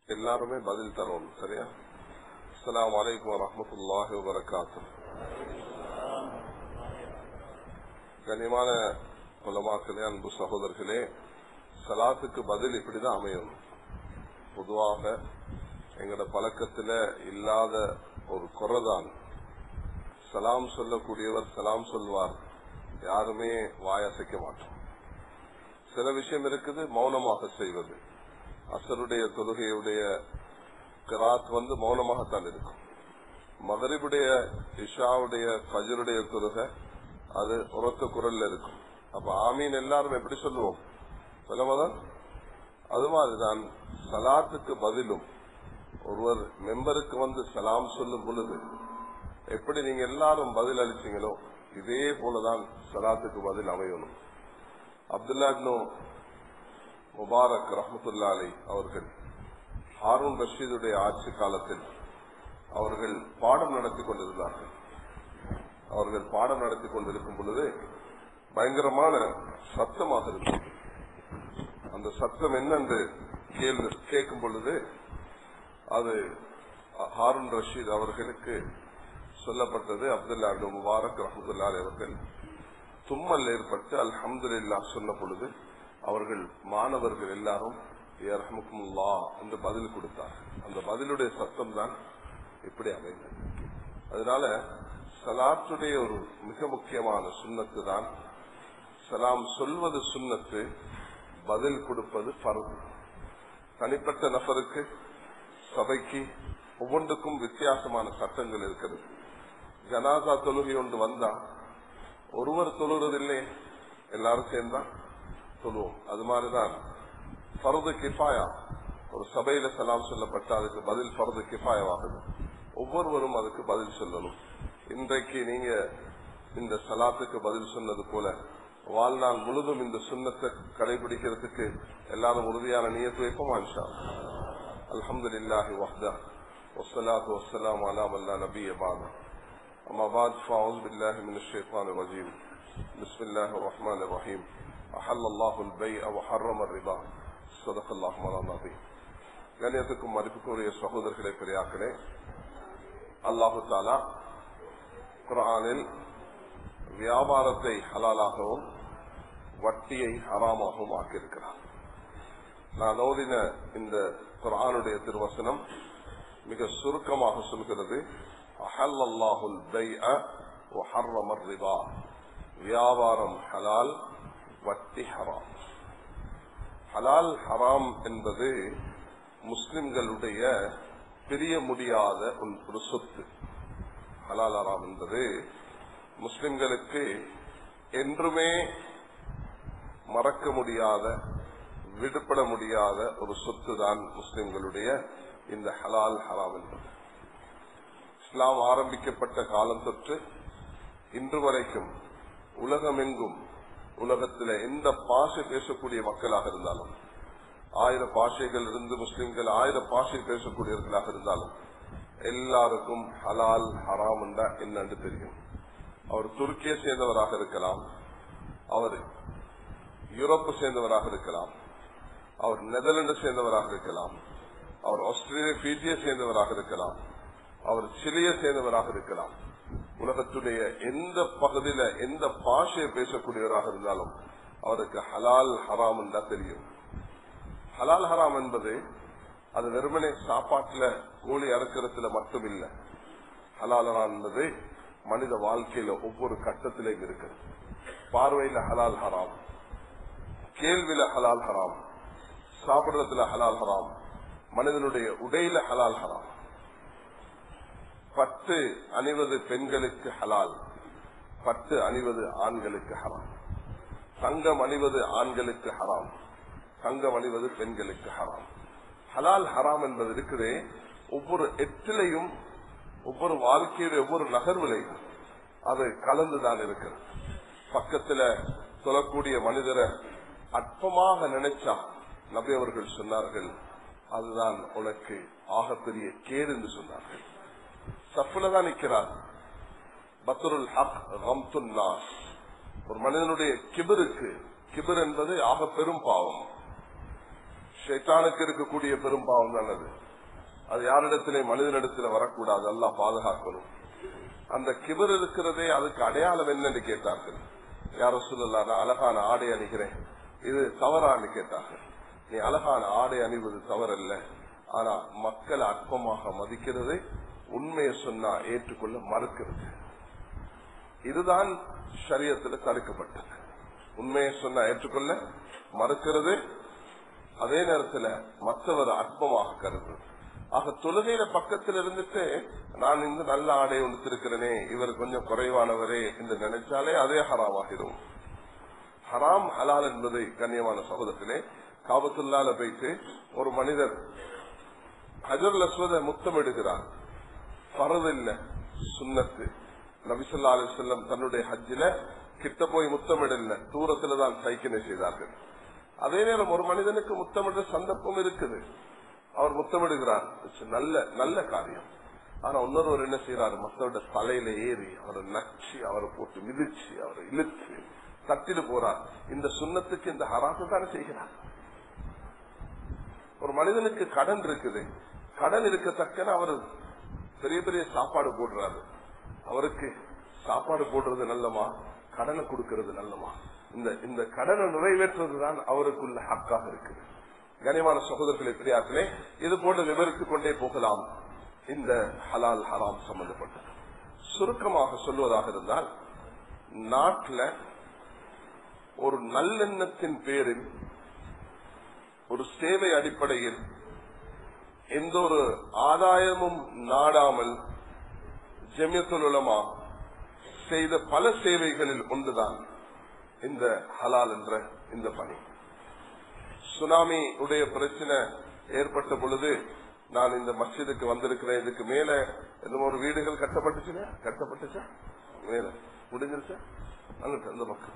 எல்லாருமே பதில் தரணும் சரியா அஸ்லாம் வலைக்கம் வரமத்துல்லாஹி வபரகாத்து கனிமான குலமாக்களே அன்பு சகோதரர்களே சலாத்துக்கு பதில் இப்படிதான் அமையும் பொதுவாக எங்கட பழக்கத்துல இல்லாத ஒரு குறைதான் சலாம் சொல்லக்கூடியவர் சலாம் சொல்வார் யாருமே வாயசைக்க மாட்டோம் சில விஷயம் இருக்குது மௌனமாக செய்வது அசருடைய தொழுகையுடைய கிராத் வந்து மௌனமாகத்தான் இருக்கும் மகரிபுடைய இஷாவுடைய ஃபஜருடைய தொழுகை அது உரத்த குரல்ல இருக்கும் அப்ப ஆமீன் எல்லாரும் எப்படி சொல்லுவோம் சொல்லமாதான் அது மாதிரிதான் சலாத்துக்கு பதிலும் ஒருவர் மெம்பருக்கு வந்து சலாம் சொல்லும் பொழுது எப்படி நீங்க எல்லாரும் பதில் அளிச்சீங்களோ இதே போலதான் சலாத்துக்கு பதில் அமையணும் அப்துல்லா முபாரக் ரஹமத்துல்லா அலி அவர்கள் ஹாரூன் ரஷீதுடைய ஆட்சி காலத்தில் அவர்கள் பாடம் நடத்தி கொண்டிருந்தார்கள் அவர்கள் பாடம் நடத்தி கொண்டிருக்கும் பொழுது பயங்கரமான சத்தமாக இருந்தது அந்த சத்தம் என்னென்று கேட்கும் பொழுது அது ஹாரூன் ரஷீத் அவர்களுக்கு சொல்லப்பட்டது அப்துல்லா முபாரக் ரஹமத்துல்லா அலி அவர்கள் தும்மல் ஏற்பட்டு அல்ஹம்துல்லா சொன்ன பொழுது அவர்கள் மாணவர்கள் எல்லாரும் ஏர்ஹமுல்லா என்று பதில் கொடுத்தார் அந்த பதிலுடைய சத்தம் தான் இப்படி அமைந்தது அதனால சலாத்துடைய ஒரு மிக முக்கியமான சுண்ணத்து தான் சலாம் சொல்வது சுண்ணத்து பதில் கொடுப்பது பருது தனிப்பட்ட நபருக்கு சபைக்கு ஒவ்வொன்றுக்கும் வித்தியாசமான சட்டங்கள் இருக்கிறது ஜனாதா தொழுகை ஒன்று வந்தா ஒருவர் தொழுறதில்லை எல்லாரும் சேர்ந்தா சொல்லுவோம் அது மாதிரிதான் பருது கிஃபாயா ஒரு சபையில சலாம் சொல்லப்பட்ட அதுக்கு பதில் பருது கிஃபாயாவாகுது ஒவ்வொருவரும் அதுக்கு பதில் சொல்லணும் இன்றைக்கு நீங்க இந்த சலாத்துக்கு பதில் சொன்னது போல வாழ்நாள் முழுதும் இந்த சுண்ணத்தை கடைபிடிக்கிறதுக்கு எல்லாரும் உறுதியான நியத்து வைப்போமா இன்ஷா அலமது இல்லாஹி வஹ்தா والصلاة والسلام على من لا نبي بعده أما بعد فأعوذ بالله من الشيطان الرجيم بسم الله الرحمن الرحيم أحل الله البيع وحرم الربا صدق الله مولانا العظيم கண்ணியத்துக்கும் மதிப்புக்குரிய சகோதரர்களே பெரியாக்களே அல்லாஹு தாலா குரானில் வியாபாரத்தை ஹலாலாகவும் வட்டியை ஹராமாகவும் ஆக்கியிருக்கிறார் நான் ஓதின இந்த குரானுடைய திருவசனம் மிக சுருக்கமாக சொல்கிறது அஹல் அல்லாஹுல் ரிபா வியாபாரம் ஹலால் வட்டி ஹராம் ஹலால் ஹராம் என்பது முஸ்லிம்களுடைய பிரிய முடியாத ஒரு சொத்து ஹலால் ஹராம் என்பது முஸ்லிம்களுக்கு என்றுமே மறக்க முடியாத விடுபட முடியாத ஒரு சொத்து தான் முஸ்லிம்களுடைய இந்த ஹலால் ஹராம் என்பது இஸ்லாம் ஆரம்பிக்கப்பட்ட காலம் தொற்று இன்று வரைக்கும் உலகமெங்கும் உலகத்தில் எந்த பாஷை பேசக்கூடிய மக்களாக இருந்தாலும் ஆயிரம் பாஷைகள் இருந்து முஸ்லிம்கள் ஆயிரம் பாஷை பேசக்கூடியவர்களாக இருந்தாலும் எல்லாருக்கும் ஹலால் ஹராம் என்னன்னு தெரியும் அவர் துருக்கியை சேர்ந்தவராக இருக்கலாம் அவர் யூரோப்பை சேர்ந்தவராக இருக்கலாம் அவர் நெதர்லாந்து சேர்ந்தவராக இருக்கலாம் அவர் ஆஸ்திரேலிய பிஜியை சேர்ந்தவராக இருக்கலாம் அவர் சிலியை சேர்ந்தவராக இருக்கலாம் உலகத்துடைய எந்த பகுதியில எந்த பாஷையை பேசக்கூடியவராக இருந்தாலும் அவருக்கு ஹலால் ஹராம் தான் தெரியும் ஹலால் ஹராம் என்பது அது வெறுமனே சாப்பாட்டுல கோழி அறுக்கிறதுல மட்டும் இல்ல ஹலால் ஹராம் என்பது மனித வாழ்க்கையில ஒவ்வொரு கட்டத்திலையும் இருக்கு பார்வையில ஹலால் ஹராம் கேள்வியில ஹலால் ஹராம் சாப்பிடுறதுல ஹலால் ஹராம் மனிதனுடைய உடையில ஹலால் ஹராம் பட்டு அணிவது பெண்களுக்கு ஹலால் பட்டு அணிவது ஆண்களுக்கு ஹராம் தங்கம் அணிவது ஆண்களுக்கு ஹராம் தங்கம் அணிவது பெண்களுக்கு ஹராம் ஹலால் ஹராம் என்பது இருக்குதே ஒவ்வொரு எட்டிலையும் ஒவ்வொரு வாழ்க்கையில ஒவ்வொரு நகர்விலையும் அது கலந்துதான் இருக்கிறது பக்கத்துல சொல்லக்கூடிய மனிதரை அற்பமாக நினைச்சா நபி அவர்கள் சொன்னார்கள் அதுதான் உனக்கு ஆகப்பெரிய கேடு என்று சொன்னார்கள் சப்புல தான் நிற்கிறார் பத்ருல் ஹக் ரம்துன்னாஸ் ஒரு மனிதனுடைய கிபிருக்கு கிபிர் என்பது ஆக பெரும் பாவம் ஷைத்தானுக்கு இருக்கக்கூடிய பெரும்பாவம் தான் அது அது யாரிடத்திலே மனிதனிடத்துல வரக்கூடாது எல்லாம் பாதுகாக்கணும் அந்த கிபர் இருக்கிறதே அதுக்கு அடையாளம் என்னன்னு கேட்டார்கள் யார சொல்லலாம் நான் அழகான ஆடை அணிகிறேன் இது தவறான்னு கேட்டார்கள் நீ அழகான ஆடை அணிவது தவறல்ல ஆனா மக்களை அற்பமாக மதிக்கிறது உண்மையை சொன்னா ஏற்றுக்கொள்ள மறுக்கிறது இதுதான் சரியத்தில் தடுக்கப்பட்டது உண்மையை சொன்னா ஏற்றுக்கொள்ள மறுக்கிறது அதே நேரத்துல மற்றவர் அற்பமாக கருதுறது ஆக தொழுகையில பக்கத்தில் இருந்துட்டு நான் இந்த நல்ல ஆடை உடுத்திருக்கிறேனே இவர் கொஞ்சம் குறைவானவரே என்று நினைச்சாலே அதே ஹராமாகிடும் ஹராம் ஹலால் என்பதை கண்ணியமான சகோதரத்திலே காபத்துள்ளால போயிட்டு ஒரு மனிதர் ஹஜர் அஸ்வத முத்தமிடுகிறார் பரதில்ல சுண்ணத்து நபிசல்லா அலி செல்லம் தன்னுடைய ஹஜ்ஜில கிட்ட போய் முத்தமிடல தூரத்துல தான் சைக்கினை செய்தார்கள் அதே நேரம் ஒரு மனிதனுக்கு முத்தமிடுற சந்தர்ப்பம் இருக்குது அவர் முத்தமிடுகிறார் நல்ல நல்ல காரியம் ஆனா இன்னொருவர் என்ன செய்யறாரு மற்றவருடைய தலையில ஏறி அவரை நச்சு அவரை போட்டு மிதிச்சு அவரை இழுத்து தட்டிட்டு போறார் இந்த சுண்ணத்துக்கு இந்த ஹராசை தானே செய்கிறார் ஒரு மனிதனுக்கு கடன் இருக்குது கடன் இருக்கத்தக்கன அவர் பெரிய பெரிய சாப்பாடு போடுறாரு அவருக்கு சாப்பாடு போடுறது நல்லமா கடனை கொடுக்கறது நல்லமா இந்த இந்த கடனை நிறைவேற்றுவதுதான் அவருக்குள்ள ஹக்காக இருக்குது கனிமான சகோதரர்களை பெரியார்களே இது போன்று விவரித்துக் கொண்டே போகலாம் இந்த ஹலால் ஹராம் சம்பந்தப்பட்டது சுருக்கமாக சொல்வதாக இருந்தால் நாட்டில் ஒரு நல்லெண்ணத்தின் பேரில் ஒரு சேவை அடிப்படையில் எந்த ஒரு ஆதாயமும் நாடாமல் ஜெமியத்துல் உலமா செய்த பல சேவைகளில் ஒன்றுதான் இந்த ஹலால் என்ற இந்த பணி சுனாமி உடைய பிரச்சனை ஏற்பட்ட பொழுது நான் இந்த மஸ்ஜிதுக்கு வந்திருக்கிறேன் இதுக்கு மேல என்னமோ ஒரு வீடுகள் கட்டப்பட்டுச்சுன்னா கட்டப்பட்டுச்சா மேல முடிஞ்சிருச்சா அங்கிட்டு அந்த பக்கம்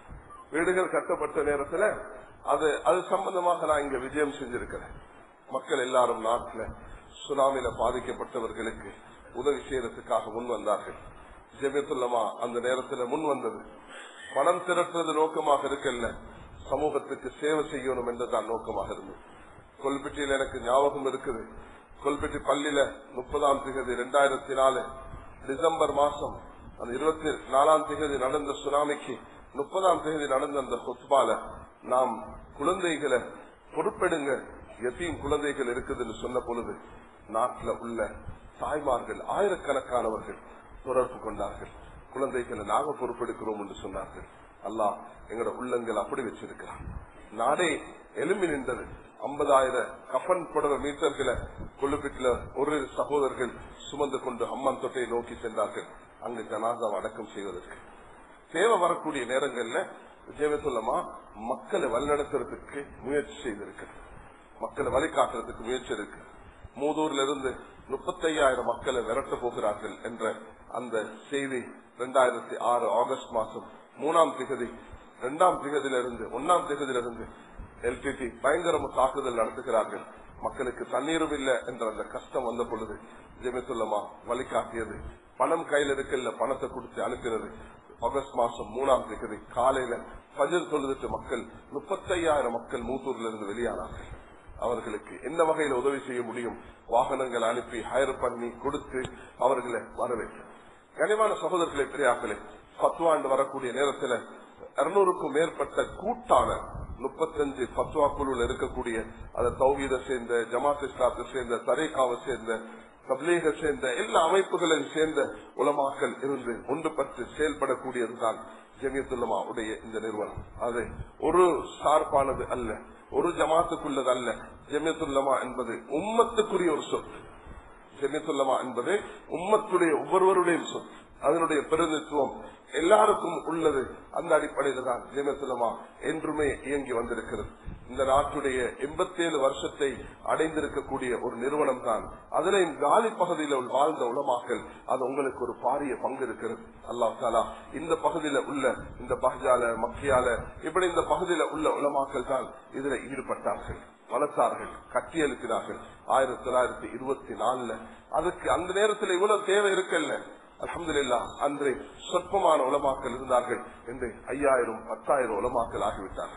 வீடுகள் கட்டப்பட்ட நேரத்துல அது அது சம்பந்தமாக நான் இங்க விஜயம் செஞ்சிருக்கிறேன் மக்கள் எல்லாரும் நாட்டில் சுனாமியில பாதிக்கப்பட்டவர்களுக்கு உதவி செய்யறதுக்காக முன் வந்தார்கள் ஜெபித்துள்ளமா அந்த நேரத்தில் முன் வந்தது பணம் திரட்டுறது நோக்கமாக இருக்கல்ல சமூகத்துக்கு சேவை செய்யணும் என்றுதான் நோக்கமாக இருந்தது கொல்பெட்டியில் எனக்கு ஞாபகம் இருக்குது கொல்பெட்டி பள்ளியில முப்பதாம் திகதி இரண்டாயிரத்தி நாலு டிசம்பர் மாசம் அந்த இருபத்தி நாலாம் திகதி நடந்த சுனாமிக்கு முப்பதாம் தேதி நடந்த அந்த சொத்பால நாம் குழந்தைகளை பொறுப்பெடுங்க எத்தையும் குழந்தைகள் இருக்குதுன்னு சொன்ன பொழுது நாட்டில் உள்ள தாய்மார்கள் ஆயிரக்கணக்கானவர்கள் தொடர்பு கொண்டார்கள் குழந்தைகளை நாங்க பொறுப்பெடுக்கிறோம் என்று சொன்னார்கள் அல்லாஹ் எங்களோட உள்ளங்கள் அப்படி வச்சிருக்கிறான் நாடே எலும்பி நின்றது ஐம்பதாயிரம் கஃபன் புடவை மீட்டர்களை கொள்ளுப்பிட்டுல ஒரு சகோதரர்கள் சுமந்து கொண்டு அம்மன் தொட்டையை நோக்கி சென்றார்கள் அங்கு ஜனாதாவை அடக்கம் செய்வதற்கு தேவை வரக்கூடிய நேரங்கள்ல விஜயத்துள்ளமா மக்களை வழிநடத்துறதுக்கு முயற்சி செய்திருக்கிறது மக்களை வழிகாட்டுறதுக்கு முயற்சி இருக்கு மூதூர்ல இருந்து முப்பத்தையாயிரம் மக்களை விரட்ட போகிறார்கள் என்ற அந்த செய்தி இரண்டாயிரத்தி ஆறு ஆகஸ்ட் மாசம் மூணாம் திகதி இரண்டாம் திகதியிலிருந்து ஒன்னாம் திகதியிலிருந்து எல்டிடி பயங்கரம தாக்குதல் நடத்துகிறார்கள் மக்களுக்கு தண்ணீரும் இல்லை என்ற அந்த கஷ்டம் வந்த பொழுது ஜெமித்துள்ளமா வழிகாட்டியது பணம் கையில் இருக்கல பணத்தை கொடுத்து அனுப்பினது ஆகஸ்ட் மாசம் மூணாம் தேதி காலையில பஜர் தொழுதுட்டு மக்கள் முப்பத்தையாயிரம் மக்கள் மூத்தூர்ல இருந்து வெளியானார்கள் அவர்களுக்கு என்ன வகையில் உதவி செய்ய முடியும் வாகனங்கள் அனுப்பி ஹயர் பண்ணி கொடுத்து அவர்களை வரவேற்று கனிவான சகோதரர்களை பெரியாக்களே பத்துவாண்டு வரக்கூடிய நேரத்தில் இருநூறுக்கும் மேற்பட்ட கூட்டான முப்பத்தஞ்சு பத்துவா குழுவில் இருக்கக்கூடிய அதை தௌஹீதை சேர்ந்த ஜமாத் இஸ்லாத்தை சேர்ந்த தரேகாவை சேர்ந்த தப்லீக சேர்ந்த எல்லா அமைப்புகளையும் சேர்ந்த உலமாக்கள் இருந்து ஒன்றுபட்டு செயல்படக்கூடியதுதான் ஜமியத்துல்லமா உடைய இந்த நிறுவனம் அது ஒரு சார்பானது அல்ல ஒரு ஜமாத்துக்குள்ளது அல்ல ஜமியத்துல்லமா என்பது உம்மத்துக்குரிய ஒரு சொத்து ஜமியத்துல்லமா என்பது உம்மத்துடைய ஒவ்வொருவருடைய சொத்து அதனுடைய பிரதித்துவம் எல்லாருக்கும் உள்ளது அந்த அடிப்படையில தான் ஜெயமத்துலமா என்றுமே இயங்கி வந்திருக்கிறது இந்த நாட்டுடைய எண்பத்தி ஏழு வருஷத்தை அடைந்திருக்கக்கூடிய ஒரு நிறுவனம் தான் அதுல காலி பகுதியில வாழ்ந்த உலமாக்கல் அது உங்களுக்கு ஒரு பாரிய பங்கு இருக்கிறது அல்லா தாலா இந்த பகுதியில உள்ள இந்த பஹ்ஜால மக்கியால இப்படி இந்த பகுதியில உள்ள உலமாக்கல் தான் இதுல ஈடுபட்டார்கள் வளர்த்தார்கள் கட்டி எழுப்பினார்கள் ஆயிரத்தி தொள்ளாயிரத்தி இருபத்தி நாலுல அதுக்கு அந்த நேரத்தில் இவ்வளவு தேவை இருக்கல்ல அலமதுல்லா அன்றே சொற்பமான உலமாக்கல் இருந்தார்கள் என்று ஐயாயிரம் பத்தாயிரம் உலமாக்கல் ஆகிவிட்டார்கள்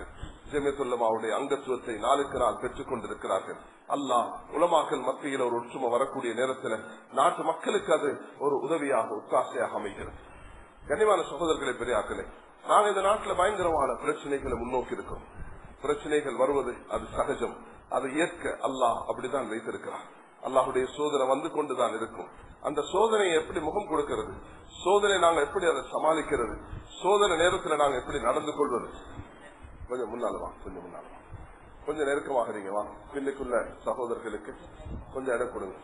ஜெமித்துல்லமாவுடைய அங்கத்துவத்தை நாளுக்கு நாள் பெற்றுக் கொண்டிருக்கிறார்கள் அல்லாஹ் உலமாக்கல் மத்தியில் ஒரு ஒற்றுமை வரக்கூடிய நேரத்தில் நாட்டு மக்களுக்கு அது ஒரு உதவியாக உத்தாசையாக அமைகிறது கனிவான சகோதரர்களை பெரியாக்களே நாங்கள் இந்த நாட்டில் பயங்கரமான பிரச்சனைகளை முன்னோக்கி இருக்கோம் பிரச்சனைகள் வருவது அது சகஜம் அதை ஏற்க அல்லாஹ் அப்படிதான் வைத்திருக்கிறார் அல்லாஹுடைய சோதனை வந்து கொண்டுதான் இருக்கும் அந்த சோதனையை எப்படி முகம் கொடுக்கிறது சோதனை நாங்க எப்படி அதை சமாளிக்கிறது சோதனை நேரத்தில் நாங்க எப்படி நடந்து கொள்வது கொஞ்சம் முன்னால வா கொஞ்சம் முன்னால வா கொஞ்சம் நெருக்கமாக நீங்க வா பின்னுக்குள்ள சகோதரர்களுக்கு கொஞ்சம் இடம் கொடுங்க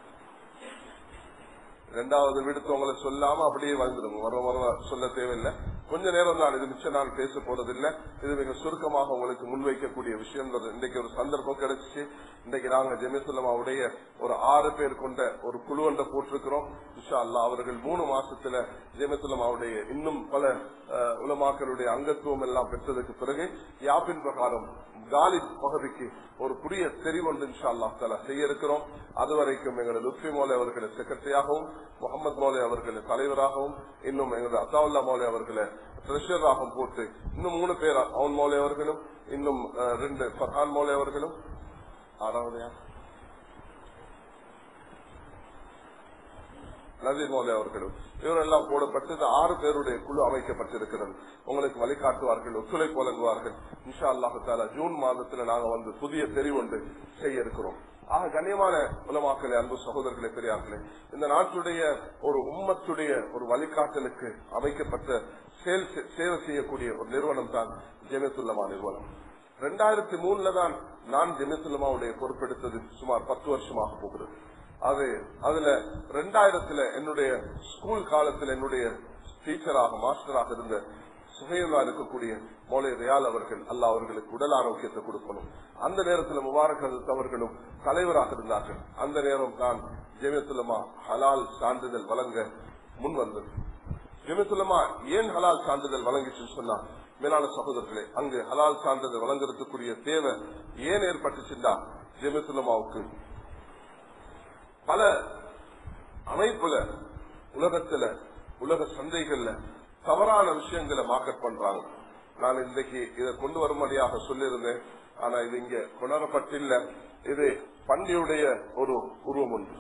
ரெண்டாவது விடுத்தவங்களை சொல்லாம அப்படியே வந்துடுங்க வர வர சொல்ல தேவையில்லை கொஞ்ச நேரம் தான் இது மிச்ச நாள் பேச போறதில்லை இது மிக சுருக்கமாக உங்களுக்கு முன்வைக்கக்கூடிய விஷயம் இன்றைக்கு ஒரு சந்தர்ப்பம் கிடைச்சிச்சு இன்றைக்கு நாங்க ஜெமிசுல்லமாவுடைய ஒரு ஆறு பேர் கொண்ட ஒரு குழு ஒன்றை போட்டிருக்கிறோம் இஷா அல்லா அவர்கள் மூணு மாசத்துல ஜெமிசுல்லமாவுடைய இன்னும் பல உலமாக்களுடைய அங்கத்துவம் எல்லாம் பெற்றதுக்கு பிறகு யாப்பின் பிரகாரம் காலி பகுதிக்கு ஒரு புதிய தெரிவொன்று இன்ஷா அல்லா தாலா செய்ய இருக்கிறோம் அதுவரைக்கும் எங்களது லுத்வி மோலே அவர்களை செக்ரட்டரியாகவும் முகமது மோலே அவர்களை தலைவராகவும் இன்னும் எங்களது அத்தாவுல்லா மோலே அவர்களை ட்ரெஷராகவும் போட்டு இன்னும் மூணு பேர் அவன் மோலே அவர்களும் இன்னும் ரெண்டு ஃபர்ஹான் மோலே அவர்களும் ஆறாவது நசீர் மோலே அவர்களும் இவரெல்லாம் போடப்பட்டு இந்த ஆறு பேருடைய குழு அமைக்கப்பட்டிருக்கிறது உங்களுக்கு வழிகாட்டுவார்கள் ஒத்துழைப்பு வழங்குவார்கள் இன்ஷா அல்லாஹு தாலா ஜூன் மாதத்துல நாங்க வந்து புதிய தெரிவொன்று செய்ய இருக்கிறோம் ஆக கண்ணியமான உலமாக்களே அன்பு சகோதரர்களே பெரியார்களே இந்த நாட்டுடைய ஒரு உம்மத்துடைய ஒரு வழிகாட்டலுக்கு அமைக்கப்பட்ட சேவை செய்யக்கூடிய ஒரு நிறுவனம் தான் ஜெமித்துல்லமா நிறுவனம் ரெண்டாயிரத்தி மூணுல தான் நான் ஜெமித்துல்லமாவுடைய பொறுப்பெடுத்தது சுமார் பத்து வருஷமாக போகிறது அது அதுல ரெண்டாயிரத்துல என்னுடைய ஸ்கூல் காலத்தில் என்னுடைய டீச்சராக மாஸ்டராக இருந்த சுகையுல்லா இருக்கக்கூடிய மோலே ரியால் அவர்கள் அல்ல அவர்களுக்கு உடல் ஆரோக்கியத்தை கொடுக்கணும் அந்த நேரத்தில் முபாரக் அவர்களும் தலைவராக இருந்தார்கள் அந்த நேரம் தான் ஜெமியத்துலமா ஹலால் சான்றிதழ் வழங்க முன் வந்தது ஜெமியத்துலமா ஏன் ஹலால் சான்றிதழ் வழங்கிச்சுன்னு சொன்னா மேலான சகோதரர்களே அங்கு ஹலால் சான்றிதழ் வழங்குறதுக்குரிய தேவை ஏன் ஏற்பட்டுச்சுன்னா ஜெமியத்துலமாவுக்கு பல அமைப்புல உலகத்துல உலக சந்தைகள்ல தவறான விஷயங்களை மார்க்கெட் பண்றாங்க நான் இன்றைக்கு இதை கொண்டு வரும்படியாக சொல்லியிருந்தேன் ஆனா இது இங்க கொணரப்பட்டில்ல இது பண்டியுடைய ஒரு உருவம் உண்டு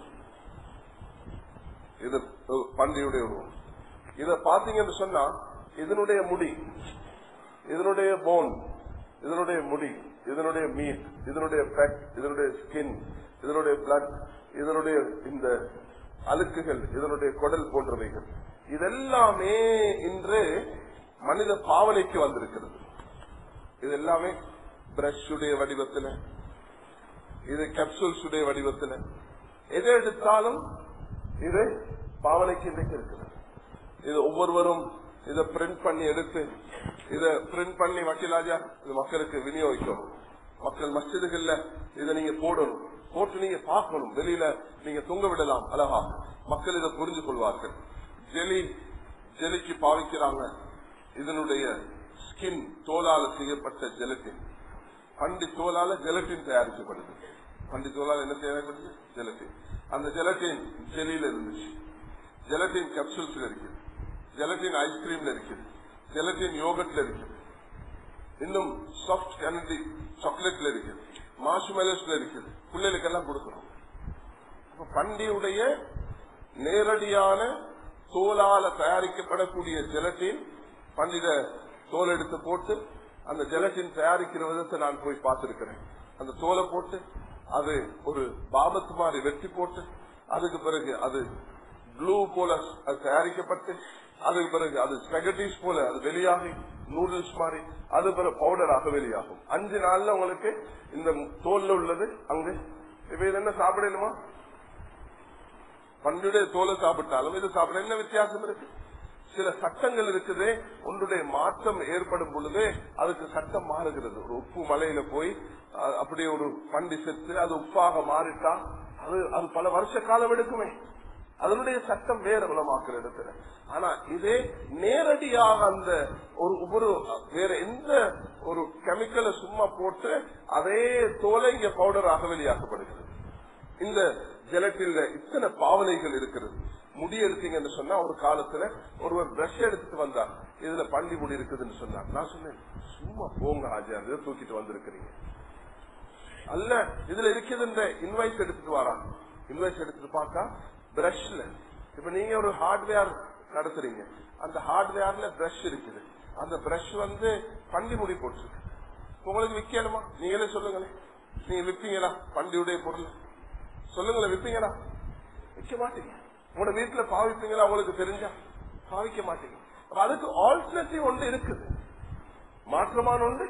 இது பண்டியுடைய உருவம் இத பாத்தீங்கன்னு சொன்னா இதனுடைய முடி இதனுடைய போன் இதனுடைய முடி இதனுடைய மீட் இதனுடைய பெட் இதனுடைய ஸ்கின் இதனுடைய பிளட் இதனுடைய இந்த அழுக்குகள் இதனுடைய குடல் போன்றவைகள் இதெல்லாமே இன்று மனித பாவனைக்கு வந்திருக்கிறது இது எல்லாமே பிரஷுடைய வடிவத்தில் இது கேப்சூல்ஸ் உடைய வடிவத்தில் எதை எடுத்தாலும் இது பாவனைக்கு இன்றைக்கு இருக்கிறது இது ஒவ்வொருவரும் இதை பிரிண்ட் பண்ணி எடுத்து இதை பிரிண்ட் பண்ணி வக்கீலாஜா இது மக்களுக்கு விநியோகிக்கணும் மக்கள் மசிதுகள்ல இதை நீங்க போடணும் போட்டு நீங்க பார்க்கணும் வெளியில நீங்க தொங்க விடலாம் அழகா மக்கள் இதை புரிஞ்சு கொள்வார்கள் ஜெலி ஜெலிக்கு பாவிக்கிறாங்க இதனுடைய ஸ்கின் தோலால செய்யப்பட்ட ஜெலட்டின் பண்டி தோலால ஜெலட்டின் தயாரிக்கப்படுது பண்டி தோலால என்ன தயாரிக்கப்படுது ஜெலட்டின் அந்த ஜெலட்டின் ஜெலியில இருந்துச்சு ஜெலட்டின் கேப்சூல்ஸ்ல இருக்குது ஜெலட்டின் ஐஸ்கிரீம்ல இருக்குது ஜெலட்டின் யோகட்ல இருக்குது இன்னும் சாஃப்ட் கேனடி சாக்லேட்ல இருக்குது மாசு மெலஸ்ல இருக்குது பிள்ளைகளுக்கெல்லாம் கொடுக்கணும் பண்டியுடைய நேரடியான தோலால தயாரிக்கப்படக்கூடிய ஜெலட்டின் பண்டித தோல் எடுத்து போட்டு அந்த ஜெலட்டின் தயாரிக்கிற விதத்தை நான் போய் பார்த்திருக்கிறேன் அந்த தோலை போட்டு அது ஒரு பாபத்து மாதிரி வெட்டி போட்டு அதுக்கு பிறகு அது ப்ளூ போல அது தயாரிக்கப்பட்டு அதுக்கு பிறகு அது ஸ்பெகட்டிஸ் போல அது வெளியாகி நூடுல்ஸ் மாதிரி அது பிறகு பவுடராக வெளியாகும் அஞ்சு நாள்ல உங்களுக்கு இந்த தோல்ல உள்ளது அங்கு இப்ப இது என்ன சாப்பிடணுமா பண்டுடைய தோலை சாப்பிட்டாலும் இது சாப்பிட என்ன வித்தியாசம் இருக்கு சில சட்டங்கள் இருக்குது ஒன்றுடைய மாற்றம் ஏற்படும் பொழுது அதுக்கு சட்டம் மாறுகிறது ஒரு உப்பு மலையில போய் அப்படியே ஒரு பண்டி செத்து அது உப்பாக மாறிட்டா அது அது பல வருஷ காலம் எடுக்குமே அதனுடைய சட்டம் வேற உலமாக்கிற இடத்துல ஆனா இதே நேரடியாக அந்த ஒரு ஒரு வேற எந்த ஒரு கெமிக்கலை சும்மா போட்டு அதே தோலை இங்க பவுடராக வெளியாக்கப்படுகிறது இந்த ஜெலட்டில் இத்தனை பாவனைகள் இருக்கிறது முடி எடுத்தீங்கன்னு சொன்னா ஒரு காலத்துல ஒருவர் பிரஷ் எடுத்துட்டு வந்தார் இதுல பண்டி முடி இருக்குதுன்னு சொன்னார் நான் சொன்னேன் சும்மா போங்க ஆஜியார் இதை தூக்கிட்டு வந்திருக்கிறீங்க அல்ல இதுல இருக்குதுன்ற இன்வாய்ஸ் எடுத்துட்டு வரான் இன்வாய்ஸ் எடுத்துட்டு பார்த்தா பிரஷ்ல இப்ப நீங்க ஒரு ஹார்ட்வேர் நடத்துறீங்க அந்த ஹார்ட்வேர்ல பிரஷ் இருக்குது அந்த பிரஷ் வந்து பண்டி முடி போட்டிருக்கு உங்களுக்கு விக்கணுமா நீங்களே சொல்லுங்களேன் நீங்க விப்பீங்களா பண்டியுடைய பொருள் சொல்லுங்களேன் விப்பீங்களா விற்க மாட்டீங்க உங்களோட வீட்டுல பாவிப்பீங்களா உங்களுக்கு தெரிஞ்சா பாவிக்க மாட்டீங்க அப்ப அதுக்கு ஆல்டர்னேட்டிவ் ஒன்று இருக்குது மாற்றமான ஒன்று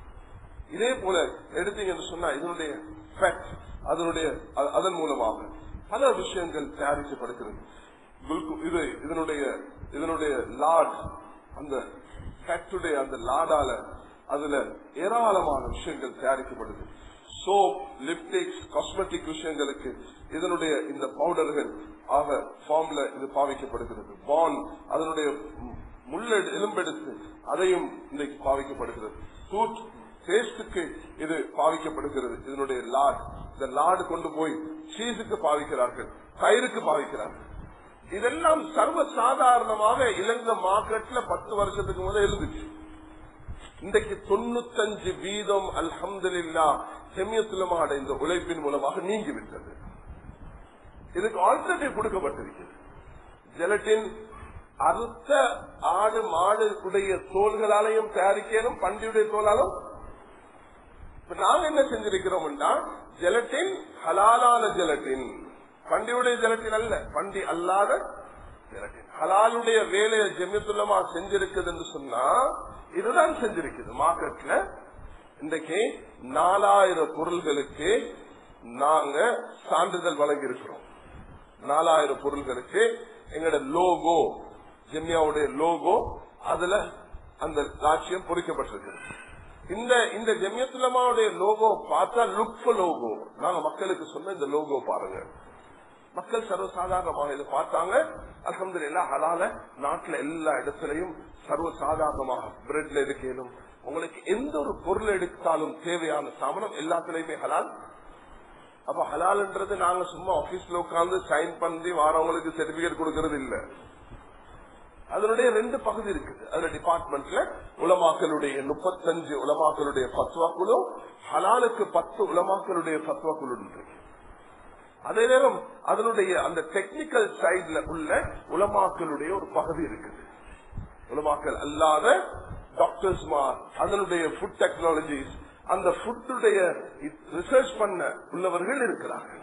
இதே போல எடுத்தீங்கன்னு சொன்னா இதனுடைய ஃபேக்ட் அதனுடைய அ- அதன் மூலமாக பல விஷயங்கள் தயாரிக்கப்படுகிறது குல்கு- இது இதனுடைய இதனுடைய லாட் அந்த ஃபேக்டுடைய அந்த லாடால அதுல ஏராளமான விஷயங்கள் தயாரிக்கப்படுது சோப் லிப்டிக்ஸ் காஸ்மெட்டிக் விஷயங்களுக்கு இதனுடைய இந்த பவுடர்கள் ஆக ஃபார்ம்ல இது பாவிக்கப்படுகிறது பான் அதனுடைய ம், முள்ளெடு எலும்பெடுத்து அதையும் இன்னைக்கு பாவிக்கப்படுகிறது டூத் பேஸ்டுக்கு இது பாவிக்கப்படுகிறது இதனுடைய லாட் இந்த லாடு கொண்டு போய் சீஸுக்கு பாவிக்கிறார்கள் தயிருக்கு பாவிக்கிறார்கள் இதெல்லாம் சர்வ சாதாரணமாக இலங்கை மார்க்கெட்ல பத்து வருஷத்துக்கு முதல் இருந்துச்சு இன்றைக்கு தொண்ணூத்தஞ்சு வீதம் அல்ஹம்துலில்லா செமியத்துலமாக இந்த உழைப்பின் மூலமாக நீங்கிவிட்டது இதுக்கு ஆல்டர்னேட்டிவ் கொடுக்கப்பட்டிருக்கிறது ஜெலட்டின் அறுத்த ஆடு மாடு உடைய தோள்களாலையும் தயாரிக்கணும் பண்டியுடைய தோலாலும் இப்ப நாங்க என்ன செஞ்சிருக்கிறோம்னா ஜெலட்டின் ஹலாலான ஜெலட்டின் பண்டியுடைய ஜெலட்டின் அல்ல பண்டி அல்லாத ஜெலட்டின் ஹலாலுடைய வேலையை ஜெமியத்துள்ளமா செஞ்சிருக்குது என்று சொன்னா இதுதான் செஞ்சிருக்குது மார்க்கெட்ல இன்றைக்கு நாலாயிரம் பொருள்களுக்கு நாங்க சான்றிதழ் வழங்கி இருக்கிறோம் நாலாயிரம் பொருள்களுக்கு எங்களோட லோகோ ஜெமியாவுடைய லோகோ அதுல அந்த லாட்சியம் பொறிக்கப்பட்டிருக்கு இந்த இந்த ஜெமியத்துலமாவுடைய லோகோ பார்த்தா லுக் லோகோ நாங்க மக்களுக்கு சொன்ன இந்த லோகோ பாருங்க மக்கள் சர்வசாதாரணமாக இதை பார்த்தாங்க அலமதுல்லா ஹலால நாட்டுல எல்லா இடத்துலயும் சர்வசாதாரணமாக பிரெட்ல எடுக்கலும் உங்களுக்கு எந்த ஒரு பொருள் எடுத்தாலும் தேவையான சாமனம் எல்லாத்துலயுமே ஹலால் அப்ப ஹலால்ன்றது நாங்க சும்மா ஆபீஸ்ல உட்கார்ந்து சைன் பண்ணி வாரவங்களுக்கு சர்டிபிகேட் கொடுக்கறது இல்ல அதனுடைய ரெண்டு பகுதி இருக்குது அதுல டிபார்ட்மெண்ட்ல உலமாக்களுடைய முப்பத்தஞ்சு உலமாக்களுடைய பத்வா குழு ஹலாலுக்கு பத்து உலமாக்களுடைய பத்வா குழு இருக்கு அதே நேரம் அதனுடைய அந்த டெக்னிக்கல் சைட்ல உள்ள உலமாக்களுடைய ஒரு பகுதி இருக்குது உலமாக்கள் அல்லாத டாக்டர்ஸ் அதனுடைய ஃபுட் டெக்னாலஜிஸ் அந்த ஃபுட்டுடைய ரிசர்ச் பண்ண உள்ளவர்கள் இருக்கிறார்கள்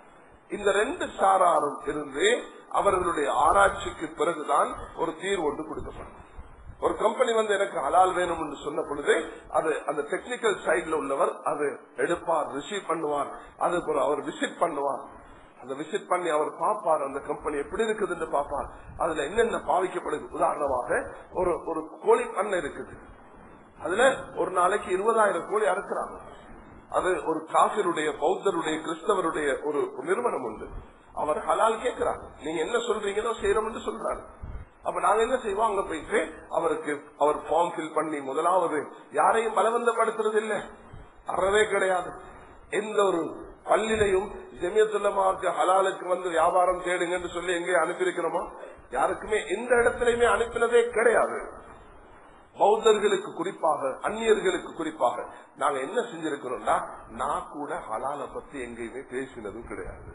இந்த ரெண்டு சாராரும் இருந்து அவர்களுடைய ஆராய்ச்சிக்கு பிறகுதான் ஒரு தீர்வு ஒன்று கொடுக்கப்படும் ஒரு கம்பெனி வந்து எனக்கு ஹலால் வேணும் என்று சொன்ன பொழுது அது அந்த டெக்னிக்கல் சைட்ல உள்ளவர் அது எடுப்பார் ரிசீவ் பண்ணுவார் அது அவர் விசிட் பண்ணுவார் அந்த விசிட் பண்ணி அவர் பார்ப்பார் அந்த கம்பெனி எப்படி இருக்குது என்று பார்ப்பார் அதுல என்னென்ன பாவிக்கப்படுது உதாரணமாக ஒரு ஒரு கோழி பண்ணை இருக்குது அதுல ஒரு நாளைக்கு இருபதாயிரம் கோழி அறுக்கிறாங்க அது ஒரு காசிருடைய பௌத்தருடைய கிறிஸ்தவருடைய ஒரு நிறுவனம் உண்டு அவர் ஹலால் கேட்கிறார் நீங்க என்ன சொல்றீங்களோ செய்யறோம் என்று சொல்றாரு அப்ப நாங்க என்ன செய்வோம் அங்க போயிட்டு அவருக்கு அவர் ஃபார்ம் ஃபில் பண்ணி முதலாவது யாரையும் பலவந்தப்படுத்துறது இல்ல அறவே கிடையாது எந்த ஒரு பள்ளிலையும் ஜெமியத்துள்ளமாக ஹலாலுக்கு வந்து வியாபாரம் தேடுங்கன்னு சொல்லி எங்கேயும் அனுப்பியிருக்கிறோமா யாருக்குமே எந்த இடத்துலயுமே அனுப்பினதே கிடையாது பௌத்தர்களுக்கு குறிப்பாக அந்நியர்களுக்கு குறிப்பாக நாங்க என்ன செஞ்சிருக்கிறோம்னா நான் கூட ஹலால பத்தி எங்கேயுமே பேசினதும் கிடையாது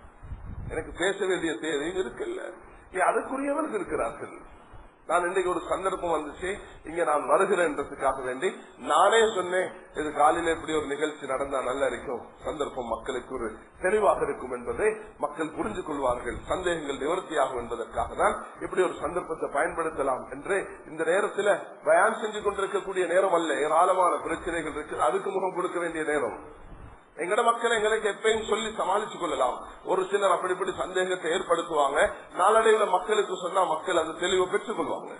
எனக்கு பேச வேண்டிய தேவையும் இருக்குல்ல ஏன் அதுக்குரியவர்கள் இருக்கிறார்கள் நான் இன்றைக்கு ஒரு சந்தர்ப்பம் வந்துச்சு இங்க நான் வருகிறேன்றதுக்காக வேண்டி நானே சொன்னேன் இது காலையில இப்படி ஒரு நிகழ்ச்சி நடந்தா நல்லா இருக்கும் சந்தர்ப்பம் மக்களுக்கு ஒரு தெளிவாக இருக்கும் என்பதை மக்கள் புரிஞ்சு கொள்வார்கள் சந்தேகங்கள் நிவர்த்தியாகும் என்பதற்காக தான் இப்படி ஒரு சந்தர்ப்பத்தை பயன்படுத்தலாம் என்று இந்த நேரத்தில் பயான் செஞ்சு கொண்டிருக்கக்கூடிய நேரம் அல்ல ஏராளமான பிரச்சனைகள் இருக்கு அதுக்கு முகம் கொடுக்க வேண்டிய நேரம் எங்கட மக்கள் எங்களுக்கு எப்பயும் சொல்லி சமாளிச்சு கொள்ளலாம் ஒரு சிலர் அப்படி இப்படி சந்தேகத்தை ஏற்படுத்துவாங்க நாளடைவில் மக்களுக்கு சொன்னா மக்கள் அது தெளிவை பெற்றுக் கொள்வாங்க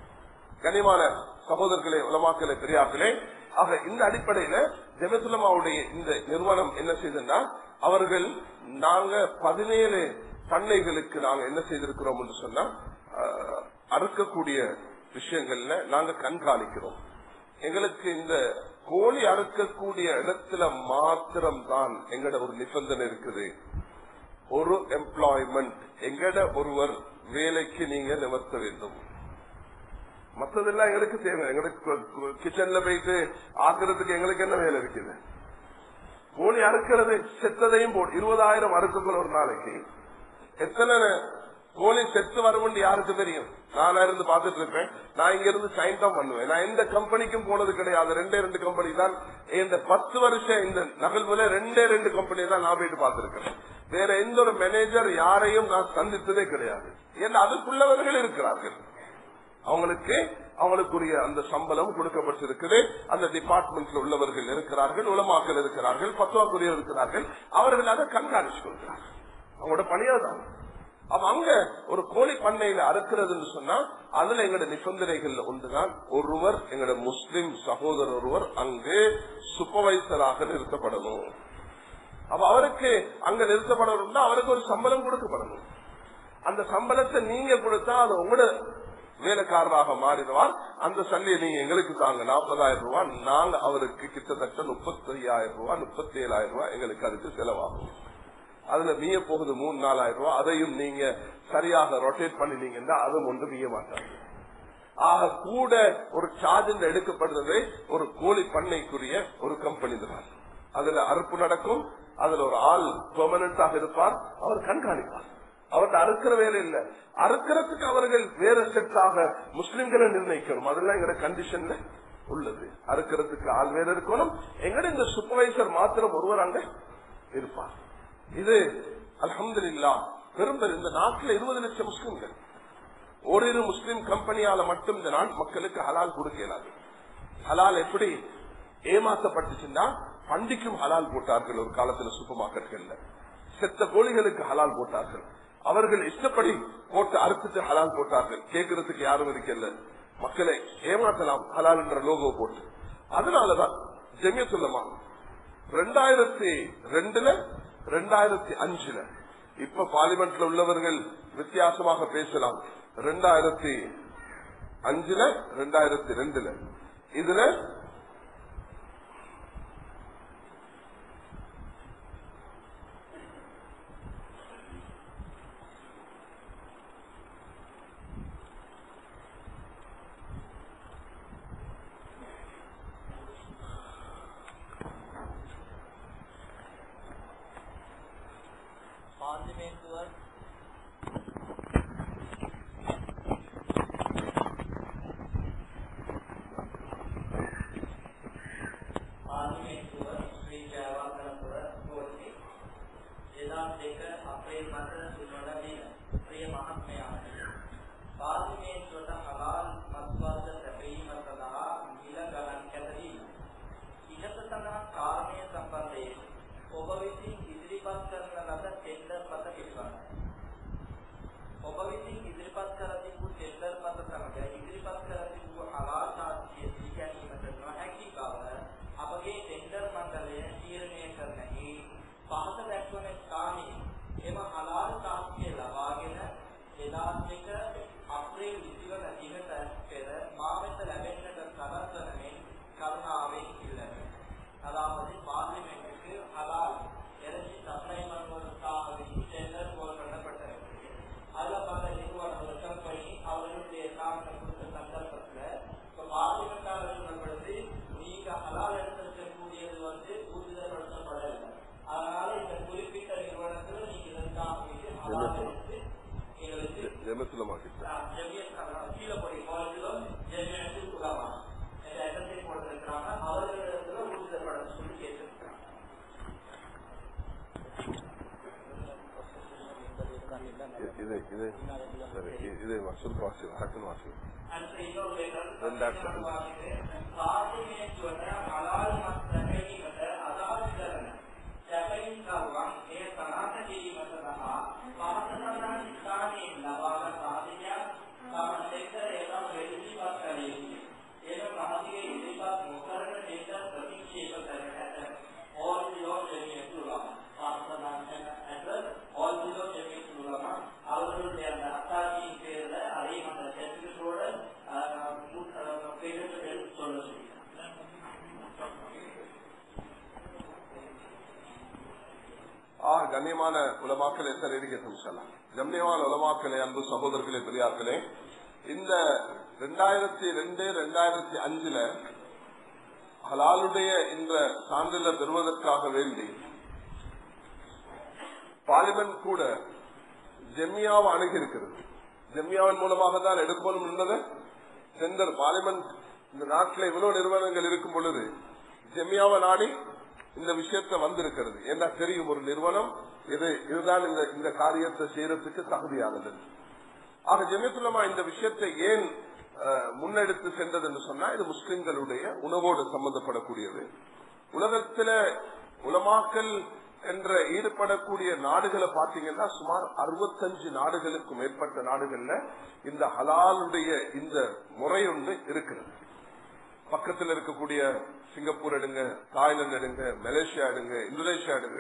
கனிமான சகோதரர்களே உலமாக்களே பெரியார்களே ஆக இந்த அடிப்படையில ஜெமத்துலமாவுடைய இந்த நிறுவனம் என்ன செய்தா அவர்கள் நாங்க பதினேழு பண்ணைகளுக்கு நாங்க என்ன செய்திருக்கிறோம் என்று சொன்னா அஹ், அறுக்கக்கூடிய விஷயங்கள்ல நாங்க கண்காணிக்கிறோம் எங்களுக்கு இந்த கோழி அறுக்கக்கூடிய இடத்துல மாத்திரம் தான் எங்கட ஒரு நிபந்தனை இருக்குது ஒரு எம்ப்ளாய்மெண்ட் எங்கட ஒருவர் வேலைக்கு நீங்க நிமிர்த்த வேண்டும் மத்ததெல்லாம் எங்களுக்கு தேவை எங்களுக்கு கிச்சன்ல போயிட்டு ஆக்குறதுக்கு எங்களுக்கு என்ன வேலை இருக்குது கோழி அறுக்கிறது செத்ததையும் போடு இருபதாயிரம் அறுக்குகள் ஒரு நாளைக்கு எத்தனை கோழி செத்து வரும் யாருக்கு தெரியும் நானா இருந்து பாத்துட்டு இருப்பேன் நான் இங்க இருந்து சைன் தான் பண்ணுவேன் நான் எந்த கம்பெனிக்கும் போனது கிடையாது ரெண்டே ரெண்டு கம்பெனி தான் இந்த பத்து வருஷம் இந்த நகல்வுல ரெண்டே ரெண்டு கம்பெனி தான் நான் போயிட்டு பார்த்திருக்கிறேன் வேற எந்த ஒரு மேனேஜர் யாரையும் நான் சந்தித்ததே கிடையாது ஏன்னா அதுக்குள்ளவர்கள் இருக்கிறார்கள் அவங்களுக்கு அவங்களுக்குரிய அந்த சம்பளம் கொடுக்கப்பட்டிருக்குது அந்த டிபார்ட்மெண்ட்ல உள்ளவர்கள் இருக்கிறார்கள் உலமாக்கள் இருக்கிறார்கள் பத்துவாக்குரியர் இருக்கிறார்கள் அவர்கள் அதை கண்காணிச்சு கொடுக்கிறார்கள் அவங்களோட பணியாதான் அப்ப அங்க ஒரு கோழி பண்ணையில அறுக்கிறதுன்னு சொன்னா அதுல எங்களோட நிபந்தனைகள் ஒன்றுதான் ஒருவர் எங்களோட முஸ்லிம் சகோதரர் ஒருவர் அங்கு சூப்பர்வைசராக நிறுத்தப்படணும் அப்ப அவருக்கு அங்க நிறுத்தப்படணும்னா அவருக்கு ஒரு சம்பளம் கொடுக்கப்படணும் அந்த சம்பளத்தை நீங்க கொடுத்தா அது உங்களோட வேலைக்காரராக மாறிடுவார் அந்த சல்லியை நீங்க எங்களுக்கு தாங்க நாற்பதாயிரம் ரூபாய் நாங்க அவருக்கு கிட்டத்தட்ட முப்பத்தி ஐயாயிரம் ரூபாய் முப்பத்தி ஏழாயிரம் ரூபாய் எங்களுக்கு அதுக்கு செலவாகும் அதுல மீய போகுது மூணு நாலாயிரம் ரூபாய் அதையும் நீங்க சரியாக ரொட்டேட் பண்ணினீங்கன்னா அதுவும் ஒன்று மீய மாட்டாங்க ஆக கூட ஒரு சார்ஜ் எடுக்கப்படுறது ஒரு கோழி பண்ணைக்குரிய ஒரு கம்பெனி தான் அதுல அறுப்பு நடக்கும் அதுல ஒரு ஆள் பெர்மனண்டாக இருப்பார் அவர் கண்காணிப்பார் அவர்கிட்ட அறுக்கிற வேலை இல்ல அறுக்கிறதுக்கு அவர்கள் வேற செட்டாக முஸ்லிம்களை நிர்ணயிக்கணும் அதெல்லாம் எங்க கண்டிஷன்ல உள்ளது அறுக்கிறதுக்கு ஆள் வேற இருக்கணும் எங்கட இந்த சூப்பர்வைசர் மாத்திரம் ஒருவர் அங்க இருப்பார் இது அலமது இல்லா பெரும்பெரும் இந்த நாட்டில் இருபது லட்சம் முஸ்லிம்கள் ஓரிரு முஸ்லிம் கம்பெனியால மட்டும் இந்த நாட்டு மக்களுக்கு ஹலால் கொடுக்க இயலாது ஹலால் எப்படி ஏமாத்தப்பட்டுச்சுன்னா பண்டிக்கும் ஹலால் போட்டார்கள் ஒரு காலத்துல சூப்பர் மார்க்கெட்கள்ல செத்த கோழிகளுக்கு ஹலால் போட்டார்கள் அவர்கள் இஷ்டப்படி போட்டு அறுத்துட்டு ஹலால் போட்டார்கள் கேட்கறதுக்கு யாரும் இருக்கல மக்களை ஏமாத்தலாம் ஹலால் என்ற லோகோ போட்டு அதனாலதான் ஜெமியத்துல்லமா ரெண்டாயிரத்தி ரெண்டுல ரெண்டாயிரத்தி அஞ்சுல இப்ப பார்லிமெண்ட்ல உள்ளவர்கள் வித்தியாசமாக பேசலாம் ரெண்டாயிரத்தி அஞ்சுல ரெண்டாயிரத்தி ரெண்டுல இதுல පාර්ලිමේන්තුව පාර්ලිමේන්තුව ශ්‍රී ජයවර්ධනපුර කෝට්ටේ එදා දෙක අප්‍රේල් මස තුනවන දින ප්‍රිය මහත්මයාණනි පාර්ලිමේන්තුවට හලාල් මත්වාද සැපයීම සඳහා මිල ගණන් කැදවීම ඉහත සඳහන් කාරණය සම්බන්ධයෙන් ඔබ විසින් ඉදිරිපත් කරන ලද ටෙන්ඩර් පත පිළිබඳ ඔබ විසින් ඉදිරිපත් කර තිබූ ටෙන්ඩර් පත සමග ඉදිරිපත් කර තිබූ හලාල් සාක්ෂිය දී ගැනීමට නොහැකි බව අපගේ ටෙන්ඩර් මණ්ඩලය තීරණය කරනෙහි පහත දැක්වන ස්ථානයේ එම හලාල් සාක්ෂිය ලබාගෙන එදා දෙක අප්‍රේල් 20 වන දිනට පෙර මා වෙත ලැබෙන්නට සලස්වන මෙන් කරුණාවෙන් ඉල්ලමි. அதாவது பார்லிமெண்ட்டுக்கு ஹலால் இறைச்சி சப்ளை பண்ணுவதற்காக டெண்டர் போடப்பட்டிருக்கு அதுல பல நிறுவனம் ஒரு கம்பெனி அவர்களுடைய காரணம் கொடுத்த சந்தர்ப்பத்துல இப்ப பார்லிமெண்டாளர்கள் சொல்றது நீங்க ஹலால் எடுத்திருக்கக்கூடியது வந்து ஊர்ஜிதப்படுத்தப்படவில்லை அதனால இந்த குறிப்பிட்ட நிறுவனத்துல நீங்க இதற்காக வேண்டி ஹலால் எடுத்து எங்களுக்கு ஜெமத்துலமா கிட்ட ஜெமியத் கீழே போய் காலேஜில் ஜெமியத்து உலாமா என்ற இடத்தை போட்டிருக்கிறாங்க அவர்களிடத்துல ஊர்ஜிதப்பட சொல்லி கேட்டிருக்கிறாங்க இது இது சரி இ- இது வசூல் வாசி ஹக்கன் வாசி அடுத்து இன்னொரு letter. ரெண்டாயிரத்தி පාර්ලිමේන්තුවට හලාල් මත් සැපයීමට අදාළ කරන සැපයීම් කරුවන් එය සනාථ කිරීම සඳහා පහත සඳහන් ස්ථානයෙන් ලබාගත් ආදේශයක් තම දෙකර එනම් වෙලිපත් කළ යුතුයි. එම රහසිගේ ඉදිරිපත් නොකරන ටෙන්ඩර් ප්‍රතික්ෂේප කර ඇත. all below ஜெமியத்து உலமா பார்த்ததான் address all below ஜெமியத்து உலமா அவர்களுடைய அந்த அத்தாட்சியின் பேர்ல அதையும் அந்த சர்டிபிகேட்டோட பேருக்கு எடுத்து சொல்ல சொல்லி கண்ணியமான உலமாக்களே சார் இருக்கட்டும் சொல்லலாம் கண்ணியமான உலமாக்களே அன்பு சகோதரர்களே பெரியார்களே இந்த ரெண்டாயிரத்தி ரெண்டு ரெண்டாயிரத்தி அஞ்சுல ஹலாலுடைய இந்த சான்றிதழ் பெறுவதற்காக வேண்டி பார்லிமெண்ட் கூட ஜெம்மியாவை அணுகி இருக்கிறது ஜெம்மியாவின் மூலமாக தான் எடுக்கணும் என்பது சென்டர் பார்லிமெண்ட் இந்த நாட்டில் இவ்வளவு நிறுவனங்கள் இருக்கும் பொழுது ஜெம்மியாவை நாடி இந்த விஷயத்த வந்திருக்கிறது என்ன தெரியும் ஒரு நிறுவனம் இது இதுதான் இந்த இந்த காரியத்தை செய்யறதுக்கு தகுதியானது ஆக ஜெமியத்துலமா இந்த விஷயத்தை ஏன் அஹ், முன்னெடுத்து சென்றது என்று சொன்னா இது முஸ்லிம்களுடைய உணவோடு சம்பந்தப்படக்கூடியது உலகத்துல உலமாக்கல் என்ற ஈடுபடக்கூடிய நாடுகளை பாத்தீங்கன்னா சுமார் அறுபத்தஞ்சு நாடுகளுக்கும் மேற்பட்ட நாடுகள்ல இந்த ஹலாலுடைய இந்த முறை ஒன்று இருக்கிறது பக்கத்தில் இருக்கக்கூடிய சிங்கப்பூர் எடுங்க தாய்லாந்து எடுங்க மலேசியா எடுங்க இந்தோனேஷியா எடுங்க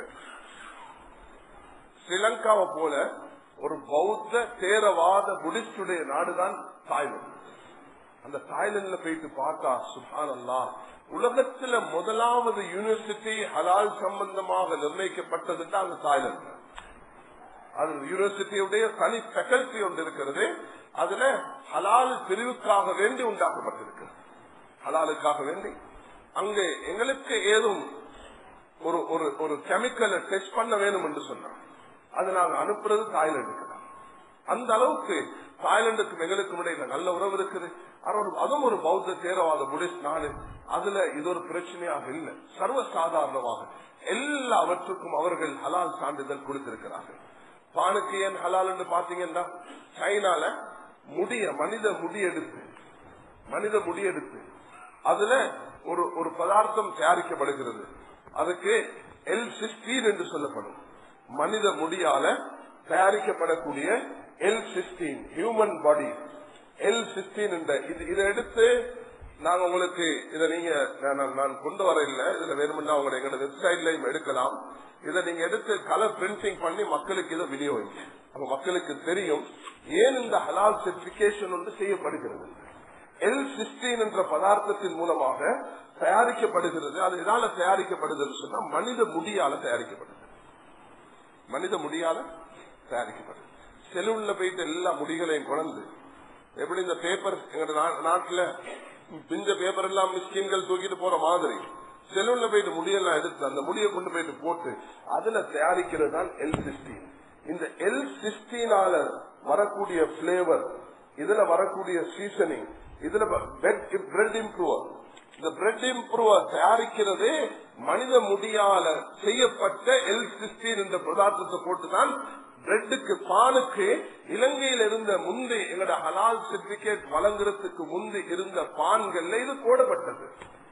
ஸ்ரீலங்காவை போல ஒரு பௌத்த தேரவாத புடிஸ்டுடைய நாடுதான் தாய்லாந்து அந்த தாய்லாந்துல போயிட்டு பார்த்தா சுபானல்லா உலகத்துல முதலாவது யூனிவர்சிட்டி ஹலால் சம்பந்தமாக நிர்ணயிக்கப்பட்டதுன்னா அந்த தாய்லாந்து அது யூனிவர்சிட்டியுடைய தனி ஃபேக்கல்டி ஒன்று இருக்கிறது அதுல ஹலால் பிரிவுக்காக வேண்டி உண்டாக்கப்பட்டிருக்கிறது ஹலாலுக்காக வேண்டி அங்கே எங்களுக்கு ஏதும் ஒரு ஒரு ஒரு கெமிக்கலை டெஸ்ட் பண்ண வேணும் என்று சொன்னாங்க அது நாங்க அனுப்புறது தாய்லாந்துக்கு தான் அந்த அளவுக்கு தாய்லாந்துக்கும் எங்களுக்கும் இடையில நல்ல உறவு இருக்குது ஆனா ஒரு- அதுவும் ஒரு பௌத்த தேரவாத புடிஸ்ட் நாடு அதுல இது ஒரு பிரச்சனையாக இல்லை சர்வசாதாரணமாக எல்லாவற்றுக்கும் அவர்கள் ஹலால் சான்றிதழ் கொடுத்திருக்கிறார்கள் பானுக்கு ஏன் ஹலால் என்று பாத்தீங்கன்னா சைனால முடிய மனித முடி எடுத்து மனித முடி எடுத்து அதுல ஒரு ஒரு பதார்த்தம் தயாரிக்கப்படுகிறது அதுக்கு எல் சிஸ்டீன் என்று சொல்லப்படும் மனித முடியால தயாரிக்கப்படக்கூடிய L cysteine human body L cysteine என்ற இது இதை எடுத்து நாங்க உங்களுக்கு இதை நீங்க நான் நான்- நான் கொண்டு வர இல்லை இதுல வேணும்னா உங்களை எங்களோட வெப்சைட்லயும் எடுக்கலாம் இதை நீங்க எடுத்து கலர் பிரிண்டிங் பண்ணி மக்களுக்கு இதை விநியோகிங்க அப்ப மக்களுக்கு தெரியும் ஏன் இந்த ஹலால் சர்டிபிகேஷன் வந்து செய்யப்படுகிறது எல் சிஸ்டீன் என்ற பதார்த்தத்தின் மூலமாக தயாரிக்கப்படுகிறது அது எதால தயாரிக்கப்படுகிறது சொன்னா மனித முடியால தயாரிக்கப்படுது மனித முடியால தயாரிக்கப்படுது செலூன்ல போயிட்டு எல்லா முடிகளையும் குழந்து எப்படி இந்த பேப்பர் எங்க நாட்டுல பிஞ்ச பேப்பர் எல்லாம் மிஸ்கின்கள் தூக்கிட்டு போற மாதிரி செலூன்ல போயிட்டு முடியெல்லாம் எடுத்து அந்த முடியை கொண்டு போயிட்டு போட்டு அதுல தயாரிக்கிறது தான் எல் சிஸ்டீன் இந்த எல் சிஸ்டீனால வரக்கூடிய பிளேவர் இதுல வரக்கூடிய சீசனிங் இதுல பிரெட் இம்ப்ரூவர் இந்த பிரெட் இம்ப்ரூவர் தயாரிக்கிறது மனித முடியால செய்யப்பட்ட எல் சிஸ்டீன் என்ற பதார்த்தத்தை போட்டுதான் பிரெட்டுக்கு பானுக்கு இலங்கையில் இருந்த முந்தி எங்களோட ஹலால் சர்டிபிகேட் வழங்குறதுக்கு முந்தி இருந்த பான்கள்ல இது போடப்பட்டது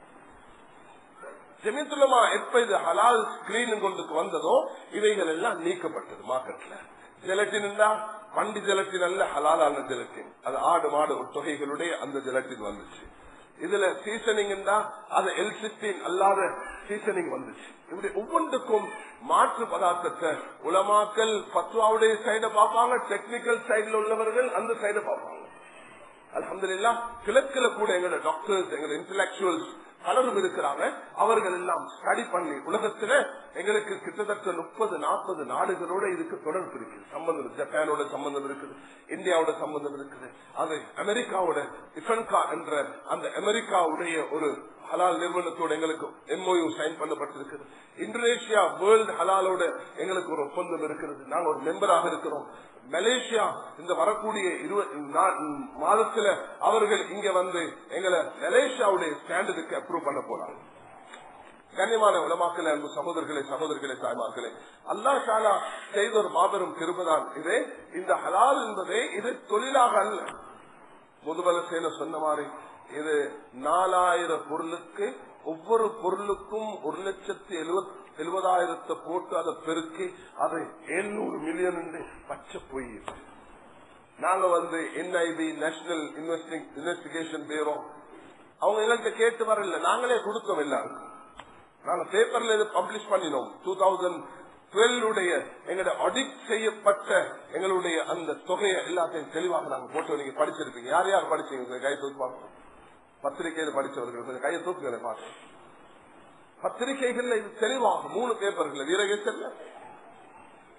ஜெமித்துலமா எப்ப இது ஹலால் ஸ்கிரீன் கொண்டுக்கு வந்ததோ இவைகள் எல்லாம் நீக்கப்பட்டது மார்க்கெட்ல ஜெலட்டின் இருந்தா பண்டி ஜெலட்டின் அல்ல ஹலாலான ஜெலட்டின் அது ஆடு மாடு தொகைகளுடைய அந்த ஜெலட்டின் வந்துச்சு இதுல சீசனிங் இருந்தா அது எல் சிஸ்டின் அல்லாத சீசனிங் வந்துச்சு இப்படி ஒவ்வொன்றுக்கும் மாற்று பதார்த்தத்தை உலமாக்கல் பத்வாவுடைய சைட பார்ப்பாங்க டெக்னிக்கல் சைடுல உள்ளவர்கள் அந்த சைட பார்ப்பாங்க அலமதுல்லா கிழக்குல கூட எங்களோட டாக்டர்ஸ் எங்களோட இன்டலெக்சுவல்ஸ் பலரும் இருக்கிறாங்க அவர்கள் எல்லாம் ஸ்டடி பண்ணி உலகத்துல எங்களுக்கு கிட்டத்தட்ட முப்பது நாற்பது நாடுகளோட இதுக்கு தொடர்பு இருக்குது சம்பந்தம் இருக்கு. ஜப்பானோட சம்பந்தம் இருக்குது இந்தியாவோட சம்பந்தம் இருக்குது அது அமெரிக்காவோட இஃபன்கா என்ற அந்த அமெரிக்காவுடைய ஒரு ஹலால் நிறுவனத்தோட எங்களுக்கு எம்ஓயு சைன் பண்ணப்பட்டிருக்கிறது இந்தோனேஷியா வேர்ல்டு ஹலாலோட எங்களுக்கு ஒரு ஒப்பந்தம் இருக்கிறது நாங்க ஒரு மெம்பராக இருக்கிறோம் மலேசியா இந்த வரக்கூடிய இருபது நா- மாதத்துல அவர்கள் இங்க வந்து எங்களை மலேசியாவுடைய ஸ்டாண்டர்டுக்கு அப்ரூவ் பண்ண போறாங்க கண்ணியமான உலமாக்களே அன்பு சகோதரர்களே சகோதரிகளே தாய்மார்களே அல்லா ஷாலா செய்த ஒரு மாபெரும் திருப்பதான் இது இந்த ஹலால் என்பதே இது தொழிலாக அல்ல முதுபல சேன சொன்ன மாதிரி இது நாலாயிரம் பொருளுக்கு ஒவ்வொரு பொருளுக்கும் ஒரு லட்சத்தி எழுபத் எழுபதாயிரத்தை போட்டு அதை பெருக்கி அதை எழுநூறு மில்லியன் என்று பச்சை போய் நாங்க வந்து என்ஐபி நேஷனல் இன்வெஸ்டிகேஷன் பேரோ அவங்க எங்கள்கிட்ட கேட்டு வரல நாங்களே கொடுத்தோம் எல்லாருக்கும் நாங்க பேப்பர்ல இது பப்ளிஷ் பண்ணினோம் டூ தௌசண்ட் டுவெல்லுடைய எங்களுடைய ஆடிட் செய்யப்பட்ட எங்களுடைய அந்த தொகையை எல்லாத்தையும் தெளிவாக நாங்க போட்டு நீங்க படிச்சிருப்பீங்க யார் யார் படிச்சீங்க கை தூக்கி பார்ப்போம் பத்திரிகையில படிச்சவர்கள் கொஞ்சம் கையை தூக்குங்க பார்ப்போம் பத்திரிகைகள்ல இது தெளிவாக மூணு பேப்பர்கள் வீரகேசர்ல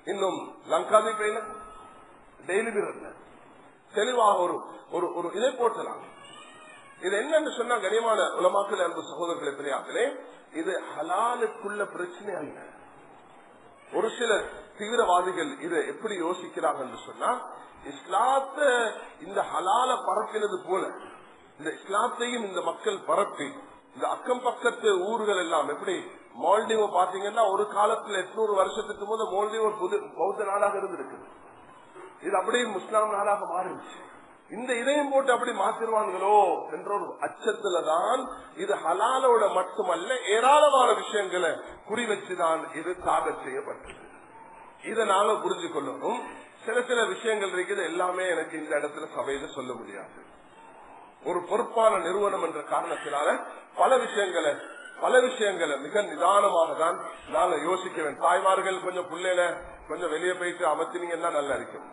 இன்னும் லங்காதீபையில டெய்லி மிரர்ல தெளிவாக ஒரு ஒரு ஒரு இதை போட்டலாம் இது என்னன்னு சொன்னா கனியமான உலமாக்கல் அன்பு சகோதரர்களை பெரியார்களே இது ஹலாலுக்குள்ள பிரச்சனை அல்ல ஒரு சில தீவிரவாதிகள் இதை எப்படி யோசிக்கிறாங்க என்று சொன்னா இஸ்லாத்த இந்த ஹலால பரப்பினது போல இந்த இஸ்லாத்தையும் இந்த மக்கள் பரப்பி இந்த அக்கம் பக்கத்து ஊர்கள் எல்லாம் எப்படி மால்டீவ் பாத்தீங்கன்னா ஒரு காலத்துல எட்நூறு வருஷத்துக்கு போது மால்டீவ் ஒரு புது பௌத்த நாடாக இருந்திருக்கு இது அப்படியே முஸ்லாம் நாடாக மாறிடுச்சு இந்த இதையும் போட்டு அப்படி மாத்திருவாங்களோ என்ற ஒரு அச்சத்துலதான் இது ஹலாலோட மட்டுமல்ல ஏராளமான விஷயங்களை குறி வச்சுதான் இது தாக்கல் செய்யப்பட்டது இதை நாங்க புரிஞ்சு கொள்ளணும் சில சில விஷயங்கள் இருக்குது எல்லாமே எனக்கு இந்த இடத்துல சபையில சொல்ல முடியாது ஒரு பொறுப்பான நிறுவனம் என்ற காரணத்தினால பல விஷயங்களை பல விஷயங்களை மிக நிதானமாக தான் நாங்க யோசிக்க வேண்டும் தாய்மார்கள் கொஞ்சம் பிள்ளைல கொஞ்சம் வெளியே போயிட்டு அமர்த்தினீங்கன்னா நல்லா இருக்கும்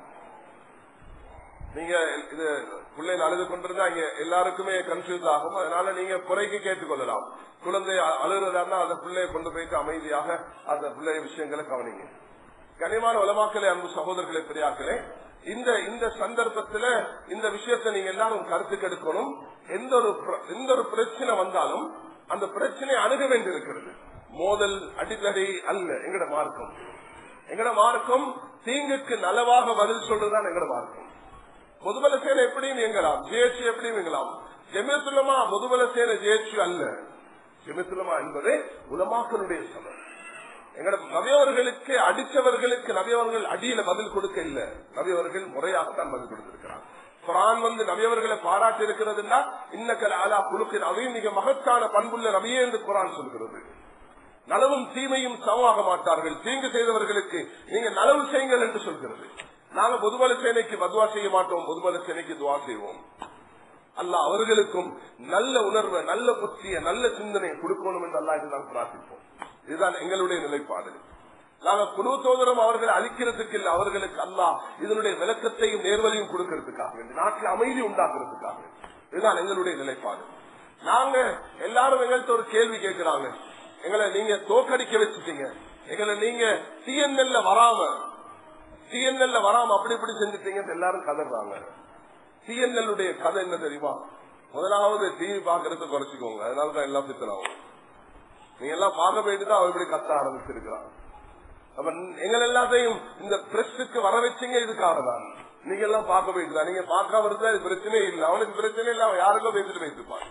நீங்க இது பிள்ளை அழுது கொண்டிருந்தா இங்க எல்லாருக்குமே கன்ஃபியூஸ் ஆகும் அதனால நீங்க குறைக்கு கேட்டுக்கொள்ளலாம் குழந்தை அழுகிறதா அந்த பிள்ளைய கொண்டு போயிட்டு அமைதியாக அந்த பிள்ளை விஷயங்களை கவனிங்க கனிமான உலமாக்களே அன்பு சகோதரர்களே பெரியாக்களே இந்த இந்த சந்தர்ப்பத்துல இந்த விஷயத்தை நீங்க எல்லாரும் கருத்துக்கு எடுக்கணும் எந்த ஒரு எந்த ஒரு பிரச்சனை வந்தாலும் அந்த பிரச்சனையை அணுக வேண்டியிருக்கிறது மோதல் அடிக்கடி அல்ல எங்கட மார்க்கம் எங்கட மார்க்கம் தீங்குக்கு நலவாக பதில் சொல்றதுதான் எங்கட மார்க்கம் முதுபல சேனை எப்படியும் இயங்கலாம் ஜிஎச்சி எப்படியும் இயங்கலாம் ஜெமிசுலமா முதுபல சேனை ஜிஎச்சி அல்ல ஜெமிசுலமா என்பது உலமாக்களுடைய சபை எங்கட நவியவர்களுக்கு அடித்தவர்களுக்கு நவியவர்கள் அடியில பதில் கொடுக்க இல்ல நவியவர்கள் முறையாகத்தான் பதில் கொடுத்திருக்கிறார் குரான் வந்து நவியவர்களை பாராட்டி இருக்கிறதுனா இன்னக்கல் ஆலா குழுக்கின் அதையும் மிக மகத்தான பண்புள்ள நபியே என்று குரான் சொல்கிறது நலவும் தீமையும் சமமாக மாட்டார்கள் தீங்கு செய்தவர்களுக்கு நீங்க நலவு செய்யுங்கள் என்று சொல்கிறது நாங்க பொதுபல சேனைக்கு பதுவா செய்ய மாட்டோம் பொதுபல சேனைக்கு துவா செய்வோம் அல்ல அவர்களுக்கும் நல்ல உணர்வை நல்ல புத்திய நல்ல சிந்தனை கொடுக்கணும் என்று அல்லா இதுதான் பிரார்த்திப்போம் இதுதான் எங்களுடைய நிலைப்பாடு நாங்க குழு தோதரம் அவர்களை அழிக்கிறதுக்கு இல்லை அவர்களுக்கு அல்லா இதனுடைய விளக்கத்தையும் நேர்வலையும் கொடுக்கறதுக்காக வேண்டி நாட்டில் அமைதி உண்டாக்குறதுக்காக இதுதான் எங்களுடைய நிலைப்பாடு நாங்க எல்லாரும் எங்கள்கிட்ட ஒரு கேள்வி கேட்கிறாங்க எங்களை நீங்க தோக்கடிக்க வச்சுட்டீங்க எங்களை நீங்க சிஎன்எல்ல வராம சிஎன்எல்ல வராம அப்படி இப்படி செஞ்சுட்டீங்க எல்லாரும் கதறாங்க சிஎன்எல் உடைய கதை என்ன தெரியுமா முதலாவது டிவி பாக்குறத குறைச்சிக்கோங்க அதனாலதான் எல்லாம் சித்தனாகும் நீங்க எல்லாம் பார்க்க போயிட்டு தான் அவன் இப்படி கத்த ஆரம்பிச்சிருக்கிறான் அப்ப எங்கள் எல்லாத்தையும் இந்த பிரஸ்க்கு வர வச்சீங்க இதுக்காக தான் நீங்க எல்லாம் பார்க்க போயிட்டு தான் நீங்க பார்க்காம இருந்தா இது பிரச்சனையே இல்லை அவனுக்கு பிரச்சனை இல்லை அவன் யாருக்கோ பேசிட்டு பேசிருப்பான்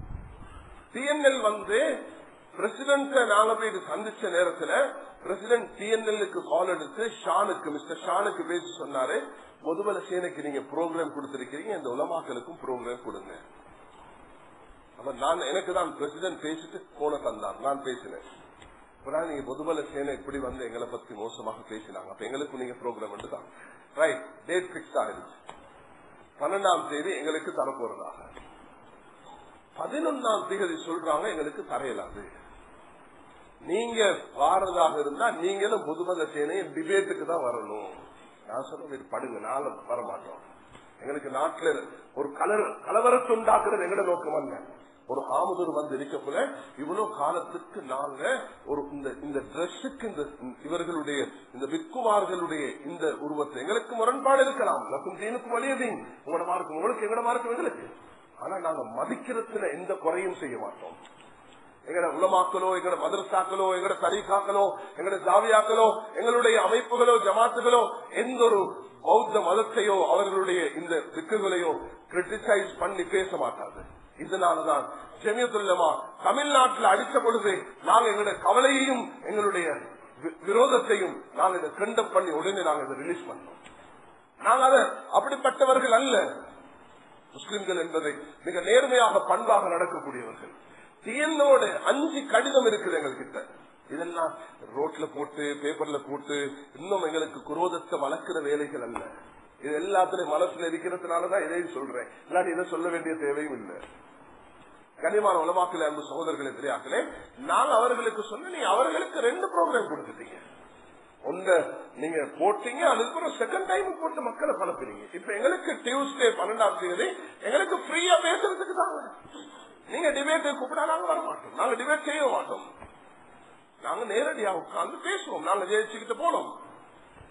சிஎன்எல் வந்து பிரசிடென்ட் நாங்க போயிட்டு சந்திச்ச நேரத்துல பிரசிடென்ட் டிஎன்எல்லுக்கு கால் எடுத்து ஷானுக்கு மிஸ்டர் ஷானுக்கு பேசி சொன்னாரு பொதுபல சேனைக்கு நீங்க ப்ரோக்ராம் கொடுத்திருக்கீங்க இந்த உலமாக்களுக்கும் ப்ரோக்ராம் கொடுங்க அப்ப நான் எனக்கு தான் பிரசிடென்ட் பேசிட்டு போன தந்தார் நான் பேசினேன் நீங்க பொதுபல சேனை இப்படி வந்து எங்களை பத்தி மோசமாக பேசினாங்க அப்ப எங்களுக்கு நீங்க ப்ரோக்ராம் தான் ரைட் டேட் பிக்ஸ் ஆயிருச்சு பன்னெண்டாம் தேதி எங்களுக்கு தரப்போறதாக பதினொன்னாம் தேதி சொல்றாங்க எங்களுக்கு தரையலாது நீங்க வாரதாக இருந்தா நீங்களும் பொதுமத சேனையும் டிபேட்டுக்கு தான் வரணும் நான் சொல்ல படுங்க நாளும் வர மாட்டோம் எங்களுக்கு நாட்டுல ஒரு கலர் கலவரத்தை உண்டாக்குறது எங்கட நோக்கம் அல்ல ஒரு ஆமுதூர் வந்து இருக்கக்குள்ள இவ்வளவு காலத்துக்கு நாங்க ஒரு இந்த இந்த டிரெஸ்ஸுக்கு இந்த இவர்களுடைய இந்த விக்குமார்களுடைய இந்த உருவத்தை எங்களுக்கு முரண்பாடு இருக்கலாம் லக்கும் தீனுக்கும் வலியதீன் உங்களோட மார்க்கும் உங்களுக்கு எங்களோட மார்க்கும் எங்களுக்கு ஆனா நாங்க மதிக்கிறதுல எந்த குறையும் செய்ய மாட்டோம் எங்கட உலமாக்களோ எங்கட மதரசாக்களோ எங்கட தரீக்காக்களோ எங்கட ஜாவியாக்களோ எங்களுடைய அமைப்புகளோ ஜமாத்துகளோ எந்த ஒரு பௌத்த மதத்தையோ அவர்களுடைய இந்த திக்குகளையோ கிரிட்டிசைஸ் பண்ணி பேச மாட்டாது இதனாலதான் ஜெமியத்துல்லமா தமிழ்நாட்டில் அடித்த பொழுது நாங்க எங்களுடைய கவலையையும் எங்களுடைய விரோதத்தையும் நாங்க இதை கண்டம் பண்ணி உடனே நாங்க இதை ரிலீஸ் பண்ணோம் நாங்க அதை அப்படிப்பட்டவர்கள் அல்ல முஸ்லிம்கள் என்பதை மிக நேர்மையாக பண்பாக நடக்கக்கூடியவர்கள் டிஎன்ஓட அஞ்சு கடிதம் இருக்குது எங்ககிட்ட இதெல்லாம் ரோட்ல போட்டு பேப்பர்ல போட்டு இன்னும் எங்களுக்கு குரோதத்தை வளர்க்கிற வேலைகள் அல்ல இது எல்லாத்திலையும் மனசுல இருக்கிறதுனாலதான் இதையும் சொல்றேன் இல்லாட்டி இதை சொல்ல வேண்டிய தேவையும் இல்லை கனிமான உலமாக்கல அன்பு சகோதரர்களை தெரியாக்கலே நான் அவர்களுக்கு சொன்ன நீ அவர்களுக்கு ரெண்டு ப்ரோக்ராம் கொடுத்துட்டீங்க ஒன்ற நீங்க போட்டீங்க அதுக்கப்புறம் செகண்ட் டைம் போட்டு மக்களை பழப்பினீங்க இப்ப எங்களுக்கு டியூஸ்டே பன்னெண்டாம் தேதி எங்களுக்கு ஃப்ரீயா பேசுறதுக்கு தாங்க நீங்க டிபேட் கூப்பிடா நாங்க வர மாட்டோம் நாங்க டிபேட் செய்ய மாட்டோம் நாங்க நேரடியா உட்கார்ந்து பேசுவோம் நாங்க ஜெயிச்சுக்கிட்டு போனோம்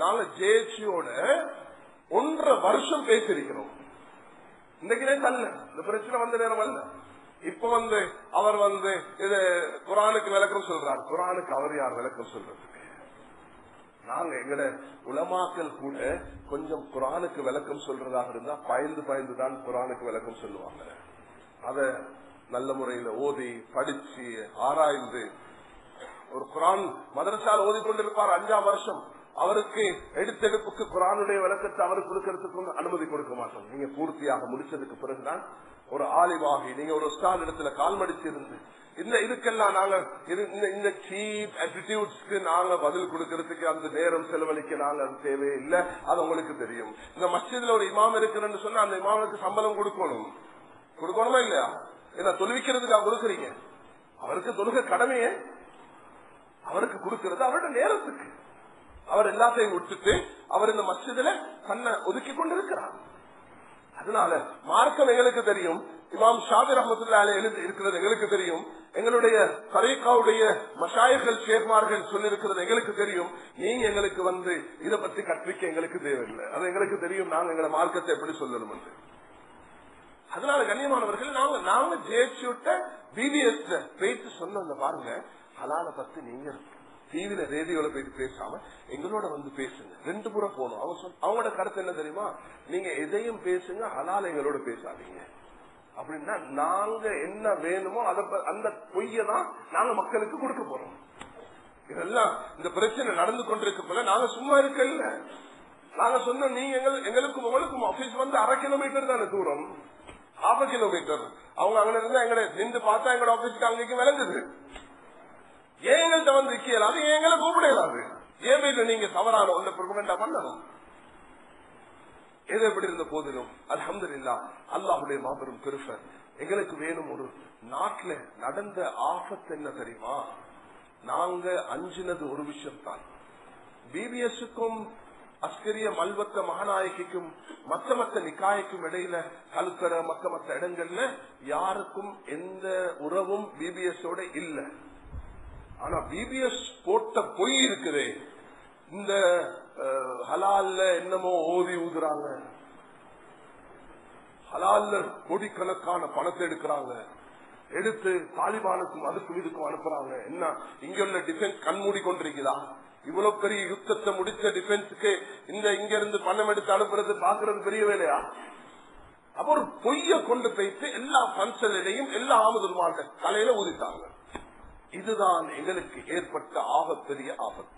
நாங்க ஜேசியோட ஒன்றரை வருஷம் பேசியிருக்கிறோம் இன்னைக்கு நேத்து அல்ல இந்த பிரச்சனை வந்த நேரம் அல்ல இப்ப வந்து அவர் வந்து இது குரானுக்கு விளக்கம் சொல்றார் குரானுக்கு அவர் யார் விளக்கம் சொல்றதுக்கு நாங்க எங்கட உலமாக்கல் கூட கொஞ்சம் குரானுக்கு விளக்கம் சொல்றதாக இருந்தா பயந்து பயந்து தான் குரானுக்கு விளக்கம் சொல்லுவாங்க அத நல்ல முறையில ஓதி படிச்சு ஆராய்ந்து ஒரு குரான் மதரசால் ஓதி கொண்டிருப்பார் அஞ்சாம் வருஷம் அவருக்கு எடுத்தெடுப்புக்கு குரானுடைய விளக்கத்தை அவருக்கு கொடுக்கறதுக்கு அனுமதி கொடுக்க மாட்டோம் நீங்க பூர்த்தியாக முடிச்சதுக்கு பிறகுதான் ஒரு ஆலிவாகி நீங்க ஒரு ஸ்டால் இடத்துல கால் மடிச்சிருந்து இந்த இதுக்கெல்லாம் நாங்க இது- இந்த- இந்த சீப் ஆட்டிடியூட்ஸ்க்கு நாங்க பதில் கொடுக்கறதுக்கு அந்த நேரம் செலவழிக்க நாங்க அது தேவையே இல்ல அது உங்களுக்கு தெரியும் இந்த மஸ்ஜித்ல ஒரு இமாம் இருக்கிறன்னு சொன்னா அந்த இமாமுக்கு சம்பளம் கொடுக்கணும் கொடுக்கணுமா இல்லையா என்ன தொழுவிக்கிறதுக்கு கொடுக்குறீங்க அவருக்கு தொழுக கடமையே அவருக்கு கொடுக்கிறது அவரோட நேரத்துக்கு அவர் எல்லாத்தையும் விட்டுட்டு அவர் இந்த மஸ்ஜிதுல தன்னை ஒதுக்கி கொண்டிருக்கிறார் அதனால மார்க்கம் எங்களுக்கு தெரியும் இமாம் ஷாபி ரஹமத்துல்லால எழுதி இருக்கிறது எங்களுக்கு தெரியும் எங்களுடைய தரீக்காவுடைய மஷாயர்கள் சேர்மார்கள் சொல்லியிருக்கிறது எங்களுக்கு தெரியும் நீங்க எங்களுக்கு வந்து இதை பத்தி கற்பிக்க எங்களுக்கு தேவையில்லை அது எங்களுக்கு தெரியும் நாங்க எங்களை மார்க்கத்தை எப்படி சொல்லணும் என்று அதனால கண்ணியமானவர்கள் நாங்க நாங்க ஜெயிச்சு விட்ட பிபிஎஸ் பேச்சு சொன்ன பாருங்க ஹலால பத்தி நீங்க டிவில ரேடியோல போயிட்டு பேசாம எங்களோட வந்து பேசுங்க ரெண்டு முறை போகணும் அவங்க சொன்ன- அவங்களோட கருத்து என்ன தெரியுமா நீங்க எதையும் பேசுங்க ஹலால எங்களோட பேசாதீங்க அப்படின்னா நாங்க என்ன வேணுமோ அத ப- அந்த பொய்ய தான் நாங்க மக்களுக்கு கொடுக்க போறோம் இதெல்லாம் இந்த பிரச்சனை நடந்து கொண்டிருக்க போல நாங்க சும்மா இருக்க இல்ல நாங்க சொன்னோம் நீங்க எங்கள் எங்களுக்கும் உங்களுக்கும் ஆபீஸ் வந்து அரை கிலோமீட்டர் தானே தூரம் ஹாஃப் கிலோமீட்டர் அவங்க அங்க இருந்தா எங்களை நின்று பார்த்தா எங்களோட ஆபீஸ்க்கு அங்கேயும் விளங்குது ஏன் எங்கள்கிட்ட வந்து நிக்கல அது ஏன் எங்களை கூப்பிடலாது ஏன் வீட்டுல நீங்க தவறான ஒன்று ப்ரிபகண்டா பண்ணணும் எது எப்படி இருந்த போதிலும் அல்ஹம்துலில்லாஹ் அல்லாஹுடைய மாபெரும் பெருச எங்களுக்கு வேணும் ஒரு நாட்டுல நடந்த ஆபத்து என்ன தெரியுமா நாங்க அஞ்சினது ஒரு விஷயம் தான் பிபிஎஸ்க்கும் அஸ்கரிய மல்வத்த மகநாயகிக்கும் மத்த மத்த நிக்காய்க்கும் இடையில கல்கரை மத்த மத்த இடங்கள்ல யாருக்கும் எந்த உறவும் பிபிஎஸ் ஓட இல்ல ஆனா பிபிஎஸ் போட்ட பொய் இருக்குதே இந்த அஹ், ஹலால்ல என்னமோ ஓதி ஊதுறாங்க ஹலால்ல கோடிக்கணக்கான பணத்தை எடுக்கிறாங்க எடுத்து தாலிபானுக்கும் அதுக்கும் இதுக்கும் அனுப்புறாங்க என்ன இங்க உள்ள டிஃபென்ஸ் கண்மூடி கொண்டிருக்குதா இவ்வளவு பெரிய யுத்தத்தை முடிச்ச டிஃபென்ஸுக்கு இந்த இங்க இருந்து பணம் எடுத்து அனுப்புறது பாக்குறது பெரிய வேலையா அப்ப ஒரு பொய்ய கொண்டு போயிட்டு எல்லா பன்சலையும் எல்லா ஆமதுமாட்ட தலையில ஊதிட்டாங்க இதுதான் எங்களுக்கு ஏற்பட்ட ஆகப்பெரிய ஆபத்து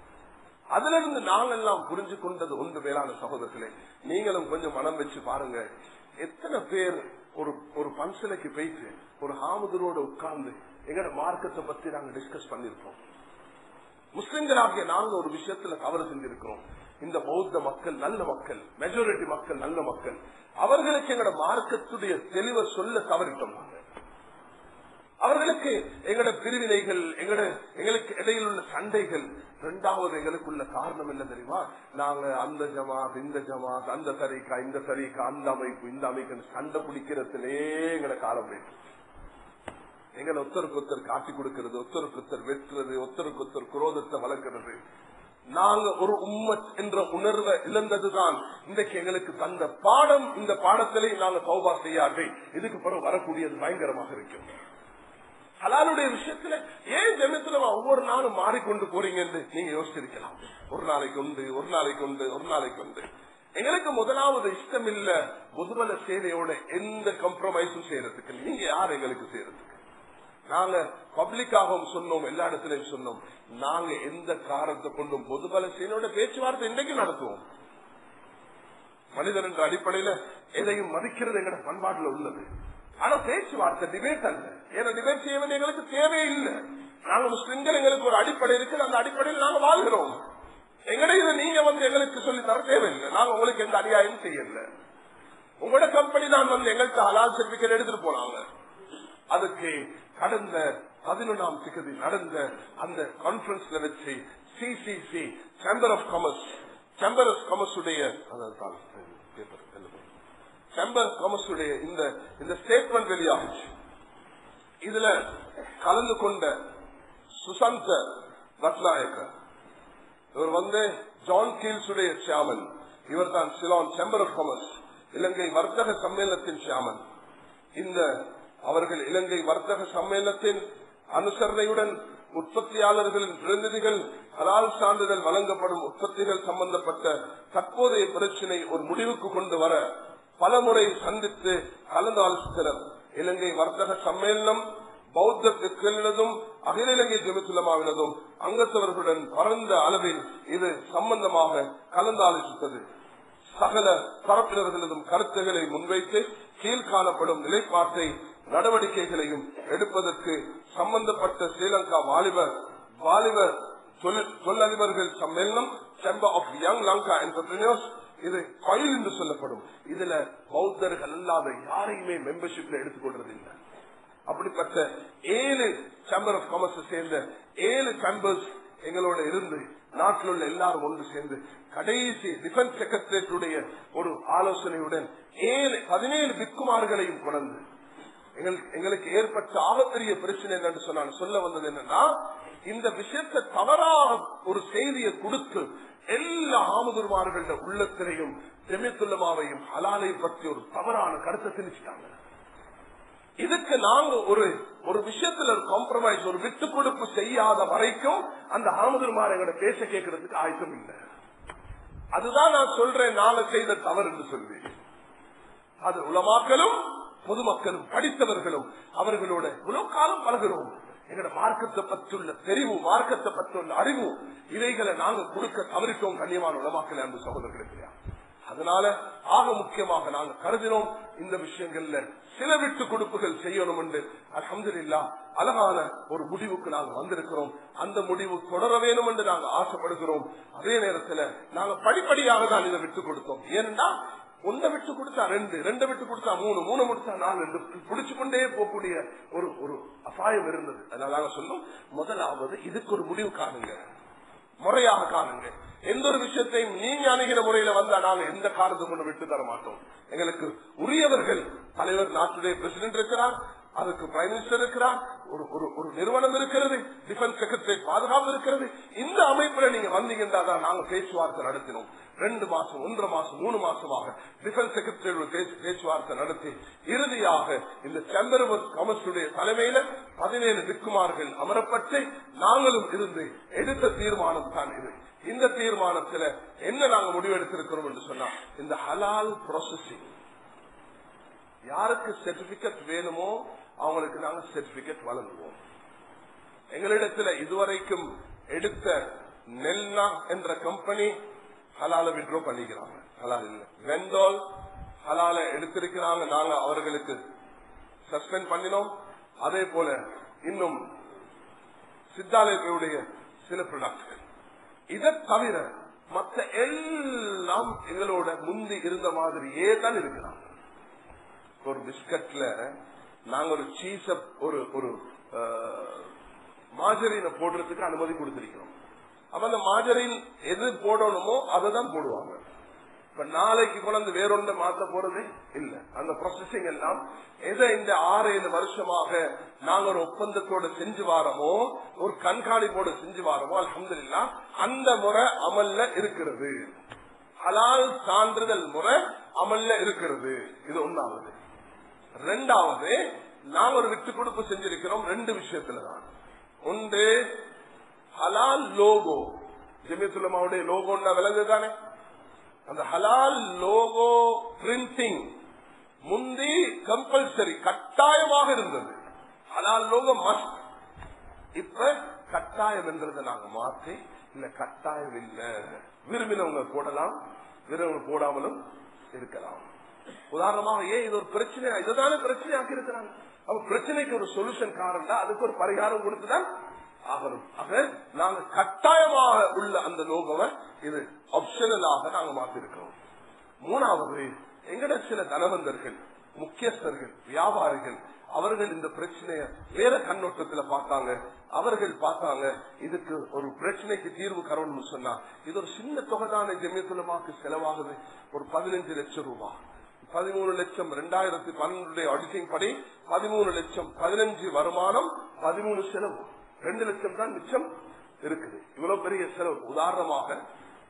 அதுல இருந்து நாங்கெல்லாம் புரிஞ்சு கொண்டது ஒன்று மேலான சகோதரர்களே நீங்களும் கொஞ்சம் மனம் வச்சு பாருங்க எத்தனை பேர் ஒரு ஒரு பன்சலைக்கு போயிட்டு ஒரு ஹாமுதரோட உட்கார்ந்து எங்கட மார்க்கத்தை பத்தி நாங்க டிஸ்கஸ் பண்ணிருக்கோம் முஸ்லிம்களாகிய நாங்க ஒரு விஷயத்துல தவறு செஞ்சிருக்கிறோம் இந்த பௌத்த மக்கள் நல்ல மக்கள் மெஜாரிட்டி மக்கள் நல்ல மக்கள் அவர்களுக்கு எங்கட மார்க்கத்துடைய தெளிவை சொல்ல தவறிட்டோம் நாங்க அவர்களுக்கு எங்கட பிரிவினைகள் எங்கட எங்களுக்கு இடையில் உள்ள சண்டைகள் இரண்டாவது எங்களுக்குள்ள காரணம் என்ன தெரியுமா நாங்க அந்த ஜமாத் இந்த ஜமாத் அந்த தரிக்கா இந்த தரிக்கா அந்த அமைப்பு இந்த அமைப்பு சண்டை பிடிக்கிறதுலே எங்கட காலம் போயிட்டு எங்களை ஒத்தருக்கு ஒருத்தர் காட்டி கொடுக்கிறது ஒத்தருக்கு ஒருத்தர் வெட்டுறது ஒத்தருக்கு ஒருத்தர் குரோதத்தை வளர்க்கிறது நாங்க ஒரு உம்மத் என்ற உணர்வை இழந்ததுதான் இன்றைக்கு எங்களுக்கு தந்த பாடம் இந்த பாடத்திலே நாங்க சௌபா செய்யாதே இதுக்கு பிறகு வரக்கூடியது பயங்கரமாக இருக்கும் ஹலாலுடைய விஷயத்துல ஏன் ஜெமத்துல ஒவ்வொரு நாளும் மாறிக்கொண்டு போறீங்கன்னு நீங்க யோசிச்சிருக்கலாம் ஒரு நாளைக்கு உண்டு ஒரு நாளைக்கு உண்டு ஒரு நாளைக்கு உண்டு எங்களுக்கு முதலாவது இஷ்டம் இல்ல முதுமல சேவையோட எந்த கம்ப்ரமைஸும் செய்யறதுக்கு நீங்க யார் எங்களுக்கு செய்யறதுக்கு நாங்க பப்ளிக்காகவும் சொன்னோம் எல்லா இடத்துலயும் சொன்னோம் நாங்க எந்த காரணத்தை கொண்டும் பொதுபல சேனையோட பேச்சுவார்த்தை இன்றைக்கு நடத்துவோம் மனிதன் என்ற அடிப்படையில எதையும் மதிக்கிறது எங்கட பண்பாட்டுல உள்ளது ஆனா பேச்சுவார்த்தை டிபேட் அல்ல ஏன்னா டிபேட் செய்ய வேண்டிய எங்களுக்கு தேவையே இல்லை நாங்க முஸ்லிம்கள் எங்களுக்கு ஒரு அடிப்படை இருக்கு அந்த அடிப்படையில் நாங்க வாழ்கிறோம் எங்கட இதை நீங்க வந்து எங்களுக்கு சொல்லி தர தேவையில்லை நாங்க உங்களுக்கு எந்த அநியாயம் செய்யல உங்களோட கம்பெனி தான் வந்து எங்களுக்கு ஹலால் சர்டிபிகேட் எடுத்துட்டு போனாங்க அதுக்கு கடந்த பதினொன்றாம் திகதி நடந்த அந்த கான்பரன்ஸ்ல வச்சு CCC chamber of commerce chamber of commerce உடைய சேம்பர் ஆஃப் காமர்ஸ் உடைய இந்த இந்த ஸ்டேட்மெண்ட் வெளியாகுச்சு இதுல கலந்து கொண்ட சுசாந்த ரத்நாயக்கர் இவர் வந்து ஜான் கீல்ஸுடைய சியாமன் இவர் தான் சிலான் சேம்பர் ஆஃப் காமர்ஸ் இலங்கை வர்த்தக சம்மேளனத்தின் சியாமன் இந்த அவர்கள் இலங்கை வர்த்தக சம்மேளனத்தின் அனுசரணையுடன் உற்பத்தியாளர்களின் பிரதிநிதிகள் ஹலால் சான்றிதழ் வழங்கப்படும் உற்பத்திகள் சம்பந்தப்பட்ட தற்போதைய பிரச்சினை ஒரு முடிவுக்கு கொண்டு வர பலமுறை சந்தித்து கலந்து ஆலோசித்தனர் இலங்கை வர்த்தக சம்மேளனம் பௌத்த பிற்களினதும் அகில இலங்கை ஜெமித்துலமாவினதும் அங்கத்தவர்களுடன் பரந்த அளவில் இது சம்பந்தமாக கலந்து ஆலோசித்தது சகல தரப்பினர்களதும் கருத்துக்களை முன்வைத்து கீழ்காணப்படும் நிலைப்பாட்டை நடவடிக்கைகளையும் எடுப்பதற்கு சம்பந்தப்பட்ட ஸ்ரீலங்கா வாலிபர் வாலிபர் தொழில்- தொழிலதிபர்கள் சம்மேளனம் chamber of young Lanka entrepreneurs இது கோயில் என்று சொல்லப்படும் இதுல பௌத்தர்கள் அல்லாத யாரையுமே மெம்பர்ஷிப்ல எடுத்துக்கொள்றது இல்லை அப்படிப்பட்ட ஏழு சேம்பர் ஆஃப் காமர்ஸ் சேர்ந்த ஏழு சேம்பர்ஸ் எங்களோட இருந்து நாட்டில் உள்ள எல்லாரும் ஒன்று சேர்ந்து கடைசி டிஃபென்ஸ் செக்ரட்டரியேட்டுடைய ஒரு ஆலோசனையுடன் ஏழு பதினேழு பிக்குமார்களையும் கொண்டு எங்களுக்கு- எங்களுக்கு ஏற்பட்ட ஆகப்பெரிய பிரச்சனை என்னன்னு சொன்னாங்க சொல்ல வந்தது என்னன்னா இந்த விஷயத்தை தவறாக ஒரு செய்தியை கொடுத்து எல்லா ஆமதுர்மார்கள உள்ளத்திலையும் ஜெமித்துல்லமாவையும் ஹலாலை பற்றி ஒரு தவறான கருத்தை திணிச்சிட்டாங்க இதுக்கு நாங்க ஒரு ஒரு விஷயத்துல ஒரு காம்ப்ரமைஸ் ஒரு விட்டு கொடுப்பு செய்யாத வரைக்கும் அந்த ஆமதுர்மார் எங்கட பேச கேட்கறதுக்கு ஆயத்தம் இல்லை அதுதான் நான் சொல்றேன் நாங்க செய்த தவறு என்று சொல்லி அது உலமாக்களும் பொதுமக்களும் படித்தவர்களும் அவர்களோட இவ்வளவு காலம் பழகிறோம் எங்களோட மார்க்கத்தை பற்றுள்ள தெரிவு மார்க்கத்தை பற்றுள்ள அறிவு இவைகளை நாங்க கொடுக்க தவறிட்டோம் கண்ணியமான உலமாக்கள் அன்பு சகோதரர்களுக்கு அதனால ஆக முக்கியமாக நாங்க கருதினோம் இந்த விஷயங்கள்ல சில விட்டு கொடுப்புகள் செய்யணும் என்று அலமதுல்லா அழகான ஒரு முடிவுக்கு நாங்க வந்திருக்கிறோம் அந்த முடிவு தொடர வேணும் என்று நாங்க ஆசைப்படுகிறோம் அதே நேரத்துல நாங்க படிப்படியாக தான் இதை விட்டு கொடுத்தோம் ஏனென்றா ஒன்றை விட்டு கொடுத்தா ரெண்டு ரெண்டை விட்டு கொடுத்தா மூணு மூணு கொடுத்தா நாலு ரெண்டு பிடிச்சு கொண்டே போகக்கூடிய ஒரு ஒரு அபாயம் இருந்தது அதனால நாங்க சொன்னோம் முதலாவது இதுக்கு ஒரு முடிவு காணுங்க முறையாக காணுங்க எந்த ஒரு விஷயத்தையும் நீங்க அணுகிற முறையில வந்தா நாங்க எந்த காரணத்தை கொண்டு விட்டு தர மாட்டோம் எங்களுக்கு உரியவர்கள் தலைவர் நாட்டுடைய பிரசிடென்ட் இருக்கிறார் அதுக்கு பிரைம் மினிஸ்டர் இருக்கிறார் ஒரு ஒரு ஒரு நிறுவனம் இருக்கிறது டிஃபென்ஸ் செக்ரட்டரி பாதுகாப்பு இருக்கிறது இந்த அமைப்புல நீங்க வந்தீங்கன்னா தான் நாங்க பேச்சுவார்த்தை நடத்தினோம் ரெண்டு மாசம் ஒன்றரை மாசம் மூணு மாசமாக டிஃபென்ஸ் செக்ரட்டரி பேச்சுவார்த்தை நடத்தி இறுதியாக இந்த சந்திரபத் கமர்ஸுடைய தலைமையில பதினேழு திக்குமார்கள் அமரப்பட்டு நாங்களும் இருந்து எடுத்த தீர்மானம் தான் இது இந்த தீர்மானத்துல என்ன நாங்க முடிவெடுத்திருக்கிறோம் என்று சொன்னா இந்த ஹலால் ப்ராசஸிங் யாருக்கு சர்டிபிகேட் வேணுமோ அவங்களுக்கு நாங்க சர்டிபிகேட் வழங்குவோம் எங்களிடத்துல இதுவரைக்கும் எடுத்த நெல்னா என்ற கம்பெனி ஹலால விட்ரோ பண்ணிக்கிறாங்க ஹலால் இல்ல வெந்தோல் ஹலால எடுத்திருக்கிறாங்க நாங்க அவர்களுக்கு சஸ்பெண்ட் பண்ணினோம் அதே போல இன்னும் சித்தாலயங்களுடைய சில ப்ரொடக்ட்கள் இதை தவிர மத்த எல்லாம் எங்களோட முந்தி இருந்த மாதிரியே தான் இருக்கிறாங்க ஒரு பிஸ்கட்ல நாங்க ஒரு சீஸ ஒரு ஒரு மாஜரின போடுறதுக்கு அனுமதி கொடுத்திருக்கிறோம் அப்ப அந்த மாஜரின் எது போடணுமோ அதை தான் போடுவாங்க இப்ப நாளைக்கு கொண்டு வேறொன்று மாத்த போறது இல்ல அந்த ப்ராசஸிங் எல்லாம் எதை இந்த ஆறு ஏழு வருஷமாக நாங்க ஒரு ஒப்பந்தத்தோட செஞ்சு வாரமோ ஒரு கண்காணிப்போட செஞ்சு வாரமோ அலமதுல்லா அந்த முறை அமல்ல இருக்கிறது ஹலால் சான்றிதழ் முறை அமல்ல இருக்கிறது இது ஒன்னாவது ரெண்டாவது நாங்க ஒரு விட்டு கொடுப்பு செஞ்சிருக்கிறோம் ரெண்டு விஷயத்துலதான் ஒன்று ஹலால் லோகோ ஜெமிசுலமாவுடைய லோகோன்னா விலங்கு தானே அந்த ஹலால் லோகோ பிரிண்டிங் முந்தி கம்பல்சரி கட்டாயமாக இருந்தது ஹலால் லோகோ மஸ்ட் இப்ப கட்டாயம் என்றதை நாங்க மாற்றி இல்ல கட்டாயம் இல்ல விரும்பினவங்க போடலாம் விரும்பினவங்க போடாமலும் இருக்கலாம் உதாரணமாக ஏன் இது ஒரு பிரச்சனை இதுதானே பிரச்சனையாக்கி இருக்கிறாங்க அப்ப பிரச்சனைக்கு ஒரு சொல்யூஷன் காரணம் அதுக்கு ஒரு பரிகாரம் கொடுத்துதான் ஆகணும் ஆக நாங்க கட்டாயமாக உள்ள அந்த லோகவை இது ஆப்ஷனலாக நாங்க மாத்திருக்கிறோம் மூணாவது எங்கட சில தனவந்தர்கள் முக்கியஸ்தர்கள் வியாபாரிகள் அவர்கள் இந்த பிரச்சனைய வேற கண்ணோட்டத்துல பார்த்தாங்க அவர்கள் பார்த்தாங்க இதுக்கு ஒரு பிரச்சனைக்கு தீர்வு கரணும்னு சொன்னா இது ஒரு சின்ன தொகை தானே ஜெமியத்துலமாக்கு செலவாகுது ஒரு பதினஞ்சு லட்சம் ரூபாய் பதிமூணு லட்சம் ரெண்டாயிரத்தி பன்னெண்டுடைய ஆடிட்டிங் படி பதிமூணு லட்சம் பதினஞ்சு வருமானம் பதிமூணு செலவு ரெண்டு லட்சம் தான் மிச்சம் இருக்குது இவ்வளவு பெரிய செலவு உதாரணமாக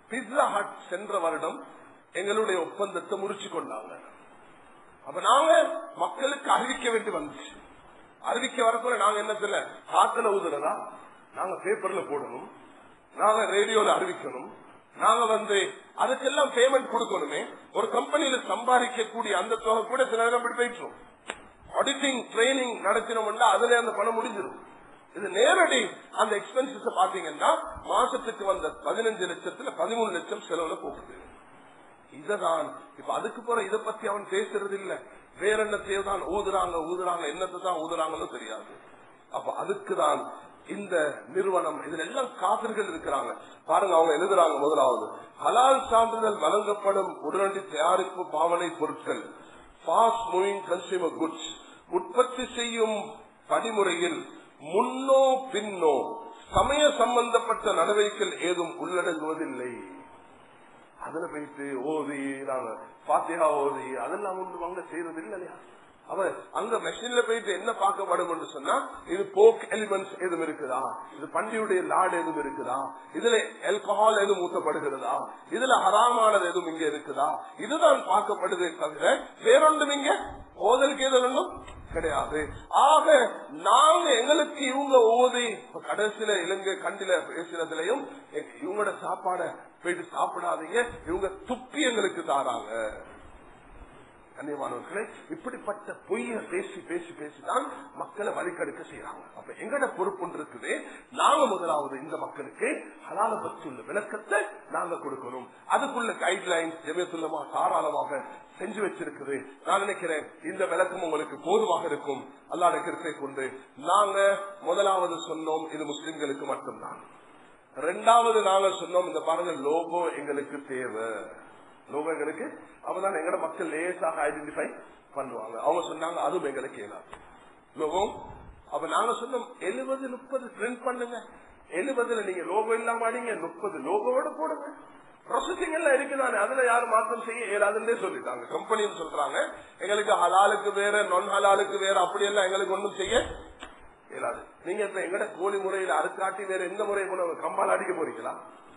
பிஸ்ஸா ஹட் சென்ற வருடம் எங்களுடைய ஒப்பந்தத்தை முறிச்சு கொண்டாங்க அப்ப நாங்க மக்களுக்கு அறிவிக்க வேண்டி வந்துச்சு அறிவிக்க வரக்குள்ள நாங்க என்ன சொல்ல காத்துல ஊதுறதா நாங்க பேப்பர்ல போடணும் நாங்க ரேடியோல அறிவிக்கணும் நாங்க வந்து அதுக்கெல்லாம் பேமெண்ட் கொடுக்கணுமே ஒரு கம்பெனியில சம்பாதிக்கக்கூடிய அந்த தொகை கூட சில நேரம் இப்படி போயிட்டுரும் ஆடிட்டிங் ட்ரைனிங் நடத்தினோம்னா அதுல அந்த பணம் முடிஞ்சிடும் இது நேரடி அந்த எக்ஸ்பென்சஸ் பாத்தீங்கன்னா மாசத்துக்கு வந்த பதினஞ்சு லட்சத்துல பதிமூணு லட்சம் செலவுல போகுது இததான் இப்ப அதுக்கு போற இத பத்தி அவன் பேசுறது இல்ல வேற என்னத்தையோ தான் ஊதுறாங்க ஊதுறாங்க என்னத்தை தான் ஊதுறாங்கன்னு தெரியாது அப்ப அதுக்குதான் இந்த நிறுவனம் இதுல எல்லாம் காதல்கள் இருக்கிறாங்க பாருங்க அவங்க எழுதுறாங்க முதலாவது ஹலால் சான்றிதழ் வழங்கப்படும் உடனடி தயாரிப்பு பாவனை பொருட்கள் ஃபாஸ்ட் மூவிங் கன்சியூமர் குட்ஸ் உற்பத்தி செய்யும் படிமுறையில் முன்னோ பின்னோ சமய சம்பந்தப்பட்ட நடவடிக்கைகள் ஏதும் உள்ளடங்குவதில்லை அதுல போயிட்டு ஓதி நாங்க பாத்தியா ஓதி அதெல்லாம் ஒன்று அங்க செய்யறது இல்லையா அவ அங்க மெஷின்ல போயிட்டு என்ன பார்க்கப்படும் என்று சொன்னா இது போக் எலிமெண்ட்ஸ் எதுவும் இருக்குதா இது பண்டியுடைய லாடு எதுவும் இருக்குதா இதுல ஆல்கஹால் எதுவும் ஊத்தப்படுகிறதா இதுல ஹராமானது எதுவும் இங்க இருக்குதா இதுதான் பார்க்கப்படுதே தவிர வேறொன்றும் இங்க ஓதலுக்கு எதுவும் கிடையாது ஆக நாங்க எங்களுக்கு இவங்க ஓதி இப்ப கடைசியில இலங்கை கண்டில பேசினதுலயும் இவங்களோட சாப்பாட போயிட்டு சாப்பிடாதீங்க இவங்க துப்பி எங்களுக்கு தாராங்க கண்ணியமானவர்களே இப்படிப்பட்ட பொய்ய பேசி பேசி பேசிதான் மக்களை வழிகெடுக்க செய்யறாங்க அப்ப எங்கட பொறுப்பு இருக்குது நாங்க முதலாவது இந்த மக்களுக்கு ஹலால பற்றி உள்ள விளக்கத்தை நாங்க கொடுக்கணும் அதுக்குள்ள கைட்லைன்ஸ் ஜெமியத்துள்ளமா தாராளமாக செஞ்சு வச்சிருக்குது நான் நினைக்கிறேன் இந்த விளக்கம் உங்களுக்கு போதுமாக இருக்கும் அல்லாட கிருப்பை கொண்டு நாங்க முதலாவது சொன்னோம் இது முஸ்லிம்களுக்கு மட்டும்தான் ரெண்டாவது நாங்க சொன்னோம் இந்த பாருங்க லோகோ எங்களுக்கு தேவை லோகோ எங்களுக்கு அப்பதான் எங்கட மக்கள் லேசாக ஐடென்டிஃபை பண்ணுவாங்க அவங்க சொன்னாங்க அதுவும் எங்களுக்கு இயலாது லோகோ அப்ப நாங்க சொன்னோம் எழுபது முப்பது பிரிண்ட் பண்ணுங்க எழுபதுல நீங்க லோகோ இல்லாம அடிங்க முப்பது லோகோவோட போடுங்க ப்ராசஸிங் எல்லாம் இருக்குதானே அதுல யாரும் மாற்றம் செய்ய இயலாதுன்னே சொல்லிட்டாங்க கம்பெனின்னு சொல்றாங்க எங்களுக்கு ஹலாலுக்கு வேற நான் ஹலாலுக்கு வேற அப்படி எல்லாம் எங்களுக்கு ஒன்றும் செய்ய இயலாது நீங்க இப்ப எங்கட கோழி முறையில அறுக்காட்டி வேற எந்த முறையை கொண்டு கம்பால் அடிக்க போறீங்களா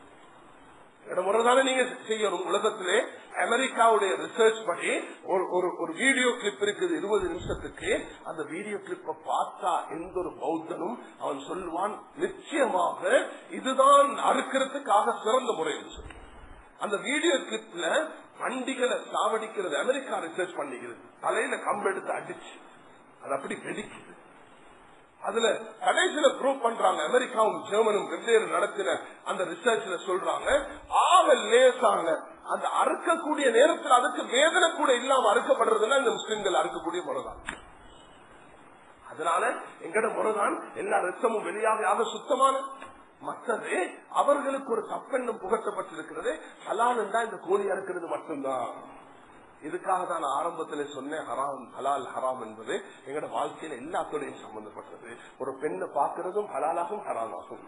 முறைதானே நீங்க செய்யணும் உலகத்திலே அமெரிக்காவுடைய ரிசர்ச் படி ஒரு ஒரு ஒரு வீடியோ கிளிப் இருக்குது இருபது நிமிஷத்துக்கு அந்த வீடியோ கிளிப்ப பார்த்தா எந்த ஒரு பௌத்தனும் அவன் சொல்லுவான் நிச்சயமாக இதுதான் அறுக்கிறதுக்காக சிறந்த முறை என்று சொல்லி அந்த வீடியோ கிளிப்ல வண்டிகளை சாவடிக்கிறது அமெரிக்கா ரிசர்ச் பண்ணிக்கிறது தலையில கம்பெடுத்து அடிச்சு அது அப்படி வெடிக்குது அதுல கடைசியில ப்ரூவ் பண்றாங்க அமெரிக்காவும் ஜெர்மனும் வெவ்வேறு நடத்தின அந்த ரிசர்ச்ல சொல்றாங்க ஆக லேசாங்க அந்த அறுக்கக்கூடிய நேரத்தில் அதுக்கு வேதனை கூட இல்லாம அறுக்கப்படுறதுன்னா இந்த முஸ்லிம்கள் அறுக்கக்கூடிய முறைதான் அதனால எங்கட முறைதான் எல்லா ரத்தமும் வெளியாக சுத்தமான மற்றது அவர்களுக்கு ஒரு தப்பெண்ணம் புகட்டப்பட்டிருக்கிறது ஹலால் தான் இந்த கோழி அறுக்கிறது மட்டும்தான் இதுக்காக தான் நான் ஆரம்பத்தில் சொன்னேன் ஹராம் ஹலால் ஹராம் என்பது எங்களோட வாழ்க்கையில எல்லாத்தோடையும் சம்பந்தப்பட்டது ஒரு பெண்ணை பார்க்கிறதும் ஹலாலாகும் ஹராமாகும்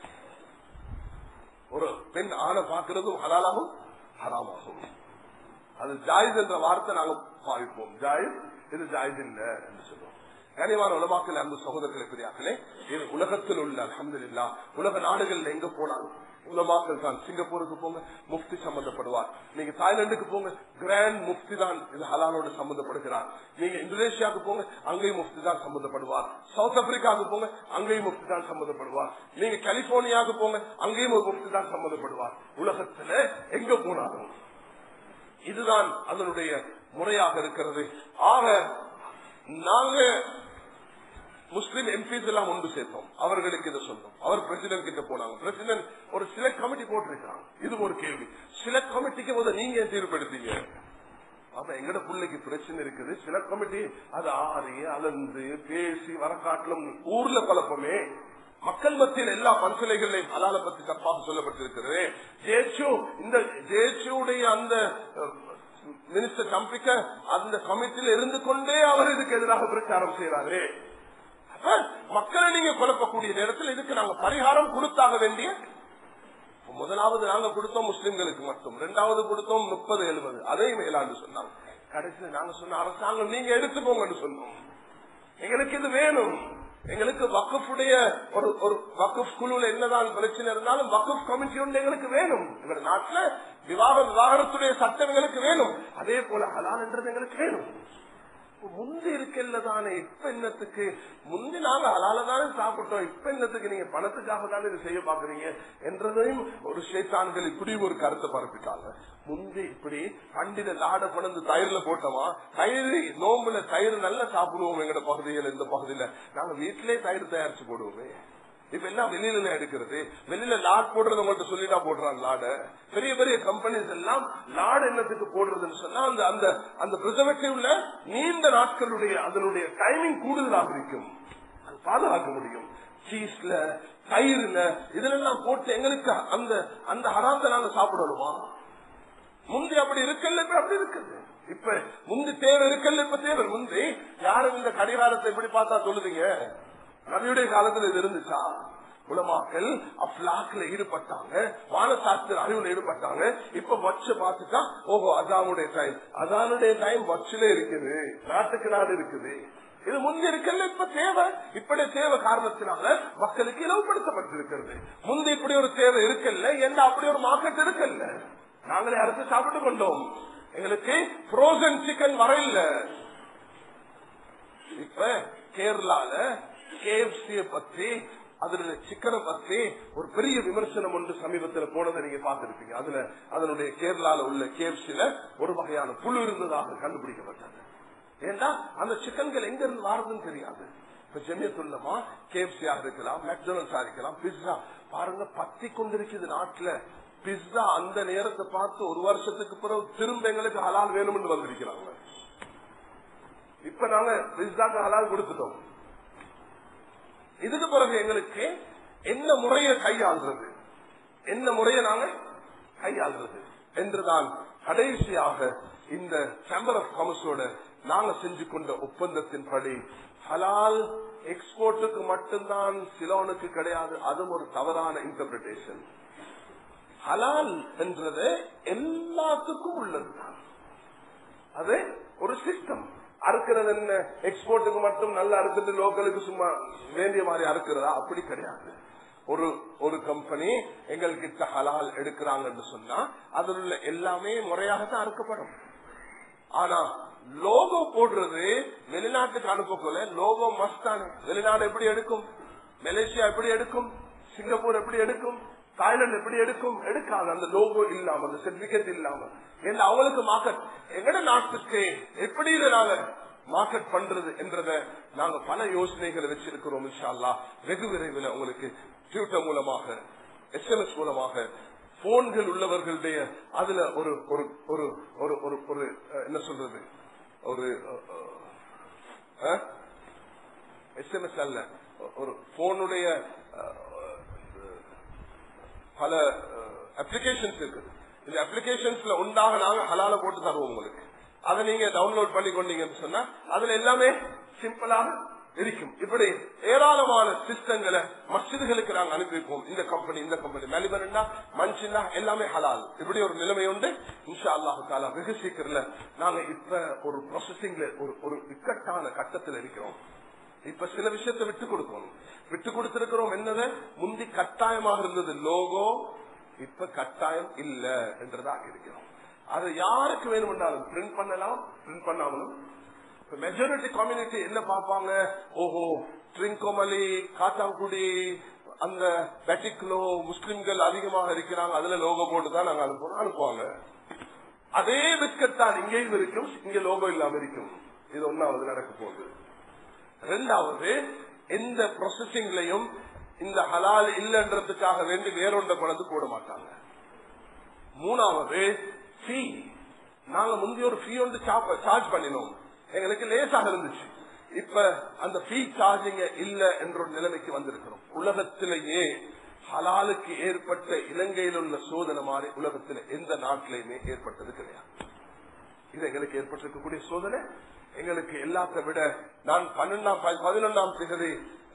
ஒரு பெண் ஆணை பார்க்கிறதும் ஹலாலாகும் ஹராமாகும் அது ஜாயிஸ் என்ற வார்த்தை நாங்க பாவிப்போம் ஜாயிஸ் இது ஜாயிஸ் இல்லை என்று சொல்லுவோம் கனிவான உலமாக்கள் அன்பு சகோதரர்களை பெரியாக்களே இது உலகத்தில் உள்ள அலமது இல்லா உலக நாடுகள்ல எங்க போனாலும் உலமாக்கள் தான் சிங்கப்பூருக்கு போங்க முஃப்தி சம்பந்தப்படுவார் நீங்க தாய்லாந்துக்கு போங்க கிராண்ட் முஃப்தி தான் இது ஹலாலோடு சம்பந்தப்படுகிறார் நீங்க இந்தோனேஷியாவுக்கு போங்க அங்கேயும் முஃப்தி தான் சம்பந்தப்படுவார் சவுத் ஆப்பிரிக்காவுக்கு போங்க அங்கேயும் முஃப்தி தான் சம்பந்தப்படுவார் நீங்க கலிபோர்னியாவுக்கு போங்க அங்கேயும் ஒரு முஃப்தி தான் சம்பந்தப்படுவார் உலகத்துல எங்க போனாலும் இதுதான் அதனுடைய முறையாக இருக்கிறது ஆக நாங்க முஸ்லிம் எம்பிஸ் எல்லாம் ஒன்று சேர்த்தோம் அவர்களுக்கு இதை சொன்னோம் அவர் பிரசிடன்ட் கிட்ட போனாங்க பிரசிடன்ட் ஒரு சில கமிட்டி போட்டிருக்காங்க இது ஒரு கேள்வி சில கமிட்டிக்கு போது நீங்க தீர்ப்படுத்தீங்க அப்ப எங்கட பிள்ளைக்கு பிரச்சனை இருக்குது சில கமிட்டி அது ஆறி அலந்து பேசி வரக்காட்டிலும் ஊர்ல குழப்பமே மக்கள் மத்தியில் எல்லா பன்சிலைகளையும் அலால பத்தி தப்பாக சொல்லப்பட்டிருக்கிறது ஜேச்சு இந்த ஜேச்சுடைய அந்த மினிஸ்டர் கம்பிக்க அந்த கமிட்டியில் இருந்து கொண்டே அவர் இதுக்கு எதிராக பிரச்சாரம் செய்யறாரு மக்களை நீங்க குழப்பக்கூடிய நேரத்தில் இதுக்கு நாங்க பரிகாரம் கொடுத்தாக வேண்டிய முதலாவது நாங்க கொடுத்தோம் முஸ்லிம்களுக்கு மட்டும் இரண்டாவது கொடுத்தோம் முப்பது எழுபது அதையும் மேலாண்டு சொன்னாங்க கடைசியில் நாங்க சொன்ன அரசாங்கம் நீங்க எடுத்துக்கோங்கன்னு சொன்னோம் எங்களுக்கு இது வேணும் எங்களுக்கு வக்குஃபுடைய ஒரு ஒரு வக்குஃப் குழுல என்னதான் பிரச்சனை இருந்தாலும் வக்குஃப் கமிட்டி ஒன்று எங்களுக்கு வேணும் எங்க நாட்டுல விவாக விவாகரத்துடைய சட்டம் எங்களுக்கு வேணும் அதே போல ஹலால் என்றது எங்களுக்கு வேணும் முந்தி இருக்கல்ல தானே இப்ப என்னத்துக்கு முந்தி நாங்க ஹலால தானே சாப்பிட்டோம் இப்ப என்னத்துக்கு நீங்க பணத்துக்காக தானே இது செய்ய பாக்குறீங்க என்றதையும் ஒரு சேத்தான்கள் இப்படி ஒரு கருத்தை பரப்பிட்டாங்க முந்தி இப்படி பண்டித லாட கொண்டு தயிர்ல போட்டோமா தயிர் நோம்புல தயிர் நல்லா சாப்பிடுவோம் எங்கட பகுதியில் இந்த பகுதியில நாங்க வீட்டிலே தயிர் தயாரிச்சு போடுவோமே இப்ப எல்லாம் வெளியில எடுக்கிறது வெளியில லாட் போடுறது உங்கள்ட்ட சொல்லிட்டா போடுறாங்க லாட பெரிய பெரிய கம்பெனிஸ் எல்லாம் லாட் என்னத்துக்கு போடுறதுன்னு சொன்னா அந்த அந்த அந்த பிரிசர்வேட்டிவ்ல நீண்ட நாட்களுடைய அதனுடைய டைமிங் கூடுதலாக இருக்கும் அது பாதுகாக்க முடியும் சீஸ்ல தயிர்ல இதுல போட்டு எங்களுக்கு அந்த அந்த ஹராத்தை நாங்க சாப்பிடணுமா முந்தி அப்படி இருக்கல இப்ப அப்படி இருக்குது இப்ப முந்தி தேவை இருக்கல இப்ப தேவை முந்தி யாரும் இந்த கடிகாரத்தை எப்படி பார்த்தா சொல்லுதீங்க நபியுடைய காலத்துல இது இருந்துச்சா உலமாக்கள் அப்லாக்ல ஈடுபட்டாங்க வானசாஸ்திர அறிவுல ஈடுபட்டாங்க இப்ப வச்ச பார்த்துட்டா ஓஹோ அதானுடைய டைம் அதானுடைய டைம் வச்சிலே இருக்குது நாட்டுக்கு நாடு இருக்குது இது முந்தி இருக்கல இப்ப தேவை இப்படி தேவை காரணத்தினால மக்களுக்கு இலவுபடுத்தப்பட்டிருக்கிறது முந்தி இப்படி ஒரு தேவை இருக்கல்ல என்ன அப்படி ஒரு மார்க்கெட் இருக்கல்ல நாங்களே அறுத்து சாப்பிட்டு கொண்டோம் எங்களுக்கு புரோசன் சிக்கன் வரையில இப்ப கேரளால கேஎஃப்சிய பத்தி அதுல சிக்கனை பத்தி ஒரு பெரிய விமர்சனம் ஒன்று சமீபத்தில் போனதை நீங்க பார்த்திருப்பீங்க அதுல அதனுடைய கேரளால உள்ள கேஎஃப்சில ஒரு வகையான புழு இருந்ததாக கண்டுபிடிக்கப்பட்டது ஏன்னா அந்த சிக்கன்கள் எங்க இருந்து வாரதுன்னு தெரியாது இப்ப ஜெமியத்துள்ளமா கேஎஃப்சியா இருக்கலாம் மெக்டோனல்ஸா இருக்கலாம் பிஸ்ஸா பாருங்க பத்தி கொண்டிருக்குது நாட்டுல பிஸ்ஸா அந்த நேரத்தை பார்த்து ஒரு வருஷத்துக்கு பிறகு திரும்ப எங்களுக்கு ஹலால் வேணும்னு வந்திருக்கிறாங்க இப்ப நாங்க பிஸ்ஸாக்கு ஹலால் கொடுத்துட்டோம் இதுக்கு பிறகு எங்களுக்கு என்ன முறையை கையாள்றது என்ன முறையை நாங்க கையாள்றது என்றுதான் கடைசியாக இந்த சேம்பர் ஆஃப் காமர்ஸோட நாங்க செஞ்சு கொண்ட ஒப்பந்தத்தின்படி ஹலால் எக்ஸ்போர்ட்டுக்கு மட்டும்தான் சிலோனுக்கு கிடையாது அதுவும் ஒரு தவறான இன்டர்பிரிட்டேஷன் ஹலால் என்றது எல்லாத்துக்கும் உள்ளதுதான் அது ஒரு சிஸ்டம் அறுக்கிறது என்ன எக்ஸ்போர்ட்டுக்கு மட்டும் நல்லா அறுத்துட்டு லோக்கலுக்கு சும்மா வேண்டிய மாதிரி அறுக்கிறதா அப்படி கிடையாது ஒரு ஒரு கம்பெனி எங்கள்கிட்ட ஹலால் எடுக்கிறாங்கன்னு சொன்னா அதில் உள்ள எல்லாமே முறையாகத்தான் அறுக்கப்படும் ஆனா லோகோ போடுறது வெளிநாட்டுக்கு அனுப்பக்குள்ள லோகோ மஸ்தானே வெளிநாடு எப்படி எடுக்கும் மலேசியா எப்படி எடுக்கும் சிங்கப்பூர் எப்படி எடுக்கும் தாய்லாந்து எப்படி எடுக்கும் எடுக்காது அந்த லோகோ இல்லாம அந்த சர்டிபிகேட் இல்லாம ஏன்னா அவங்களுக்கு மார்க்கெட் எங்கட நாட்டுக்கு எப்படி இதை நாங்க மார்க்கெட் பண்றது என்றத நாங்க பல யோசனைகளை வச்சிருக்கிறோம் இன்ஷால்லா வெகு விரைவில் உங்களுக்கு ட்விட்டர் மூலமாக எஸ்எம்எஸ் மூலமாக போன்கள் உள்ளவர்களுடைய அதுல ஒரு ஒரு ஒரு ஒரு ஒரு ஒரு என்ன சொல்றது ஒரு எஸ்எம்எஸ் அல்ல ஒரு போனுடைய பல அப்ளிகேஷன்ஸ் இருக்குது இந்த அப்ளிகேஷன்ஸ்ல உண்டாக நாங்க ஹலால போட்டு தருவோம் உங்களுக்கு அதை நீங்க டவுன்லோட் பண்ணி கொண்டீங்கன்னு சொன்னா அதுல எல்லாமே சிம்பிளாக இருக்கும் இப்படி ஏராளமான சிஸ்டங்களை மசிதுகளுக்கு நாங்க அனுப்பியிருப்போம் இந்த கம்பெனி இந்த கம்பெனி மெலிபரண்டா மஞ்சின்னா எல்லாமே ஹலால் இப்படி ஒரு நிலைமை உண்டு இன்ஷா அல்லாஹு தாலா வெகு சீக்கிரத்துல நாங்க இப்ப ஒரு ப்ராசஸிங்ல ஒரு ஒரு இக்கட்டான கட்டத்தில் இருக்கிறோம் இப்ப சில விஷயத்தை விட்டு கொடுக்கணும் விட்டு கொடுத்திருக்கிறோம் என்னது முந்தி கட்டாயமாக இருந்தது லோகோ இப்ப கட்டாயம் இல்ல என்றதாக இருக்கிறோம் அது யாருக்கு வேணும்னாலும் பிரிண்ட் பண்ணலாம் பிரிண்ட் பண்ணாமலும் மெஜாரிட்டி கம்யூனிட்டி என்ன பார்ப்பாங்க ஓஹோ ட்ரிங்கோமலி காத்தாங்குடி அந்த பெட்டிக்லோ முஸ்லிம்கள் அதிகமாக இருக்கிறாங்க அதுல லோகோ போட்டு தான் நாங்க அனுப்புறோம் அனுப்புவாங்க அதே பிஸ்கட் தான் இங்கேயும் இருக்கும் இங்க லோகோ இல்லாம இருக்கும் இது ஒன்னாவது நடக்க போகுது ரெண்டாவது எந்த ப்ரொசஸிங்லயும் இந்த ஹலால் இல்லன்றதுக்காக வேண்டி வேறொண்ட கொண்டு போட மாட்டாங்க மூணாவது ஃபீ நாங்க முந்தைய ஒரு ஃபீ ஒன்று சார்ஜ் பண்ணினோம் எங்களுக்கு லேசாக இருந்துச்சு இப்ப அந்த ஃபீ சார்ஜிங்க இல்ல என்ற ஒரு நிலைமைக்கு வந்திருக்கிறோம் உலகத்திலேயே ஹலாலுக்கு ஏற்பட்ட இலங்கையில் உள்ள சோதனை மாதிரி உலகத்தில் எந்த நாட்டிலையுமே ஏற்பட்டது கிடையாது இது எங்களுக்கு ஏற்பட்டிருக்கக்கூடிய சோதனை எங்களுக்கு எல்லாத்த விட நான் பன்னெண்டாம் பதினொன்றாம் தேதி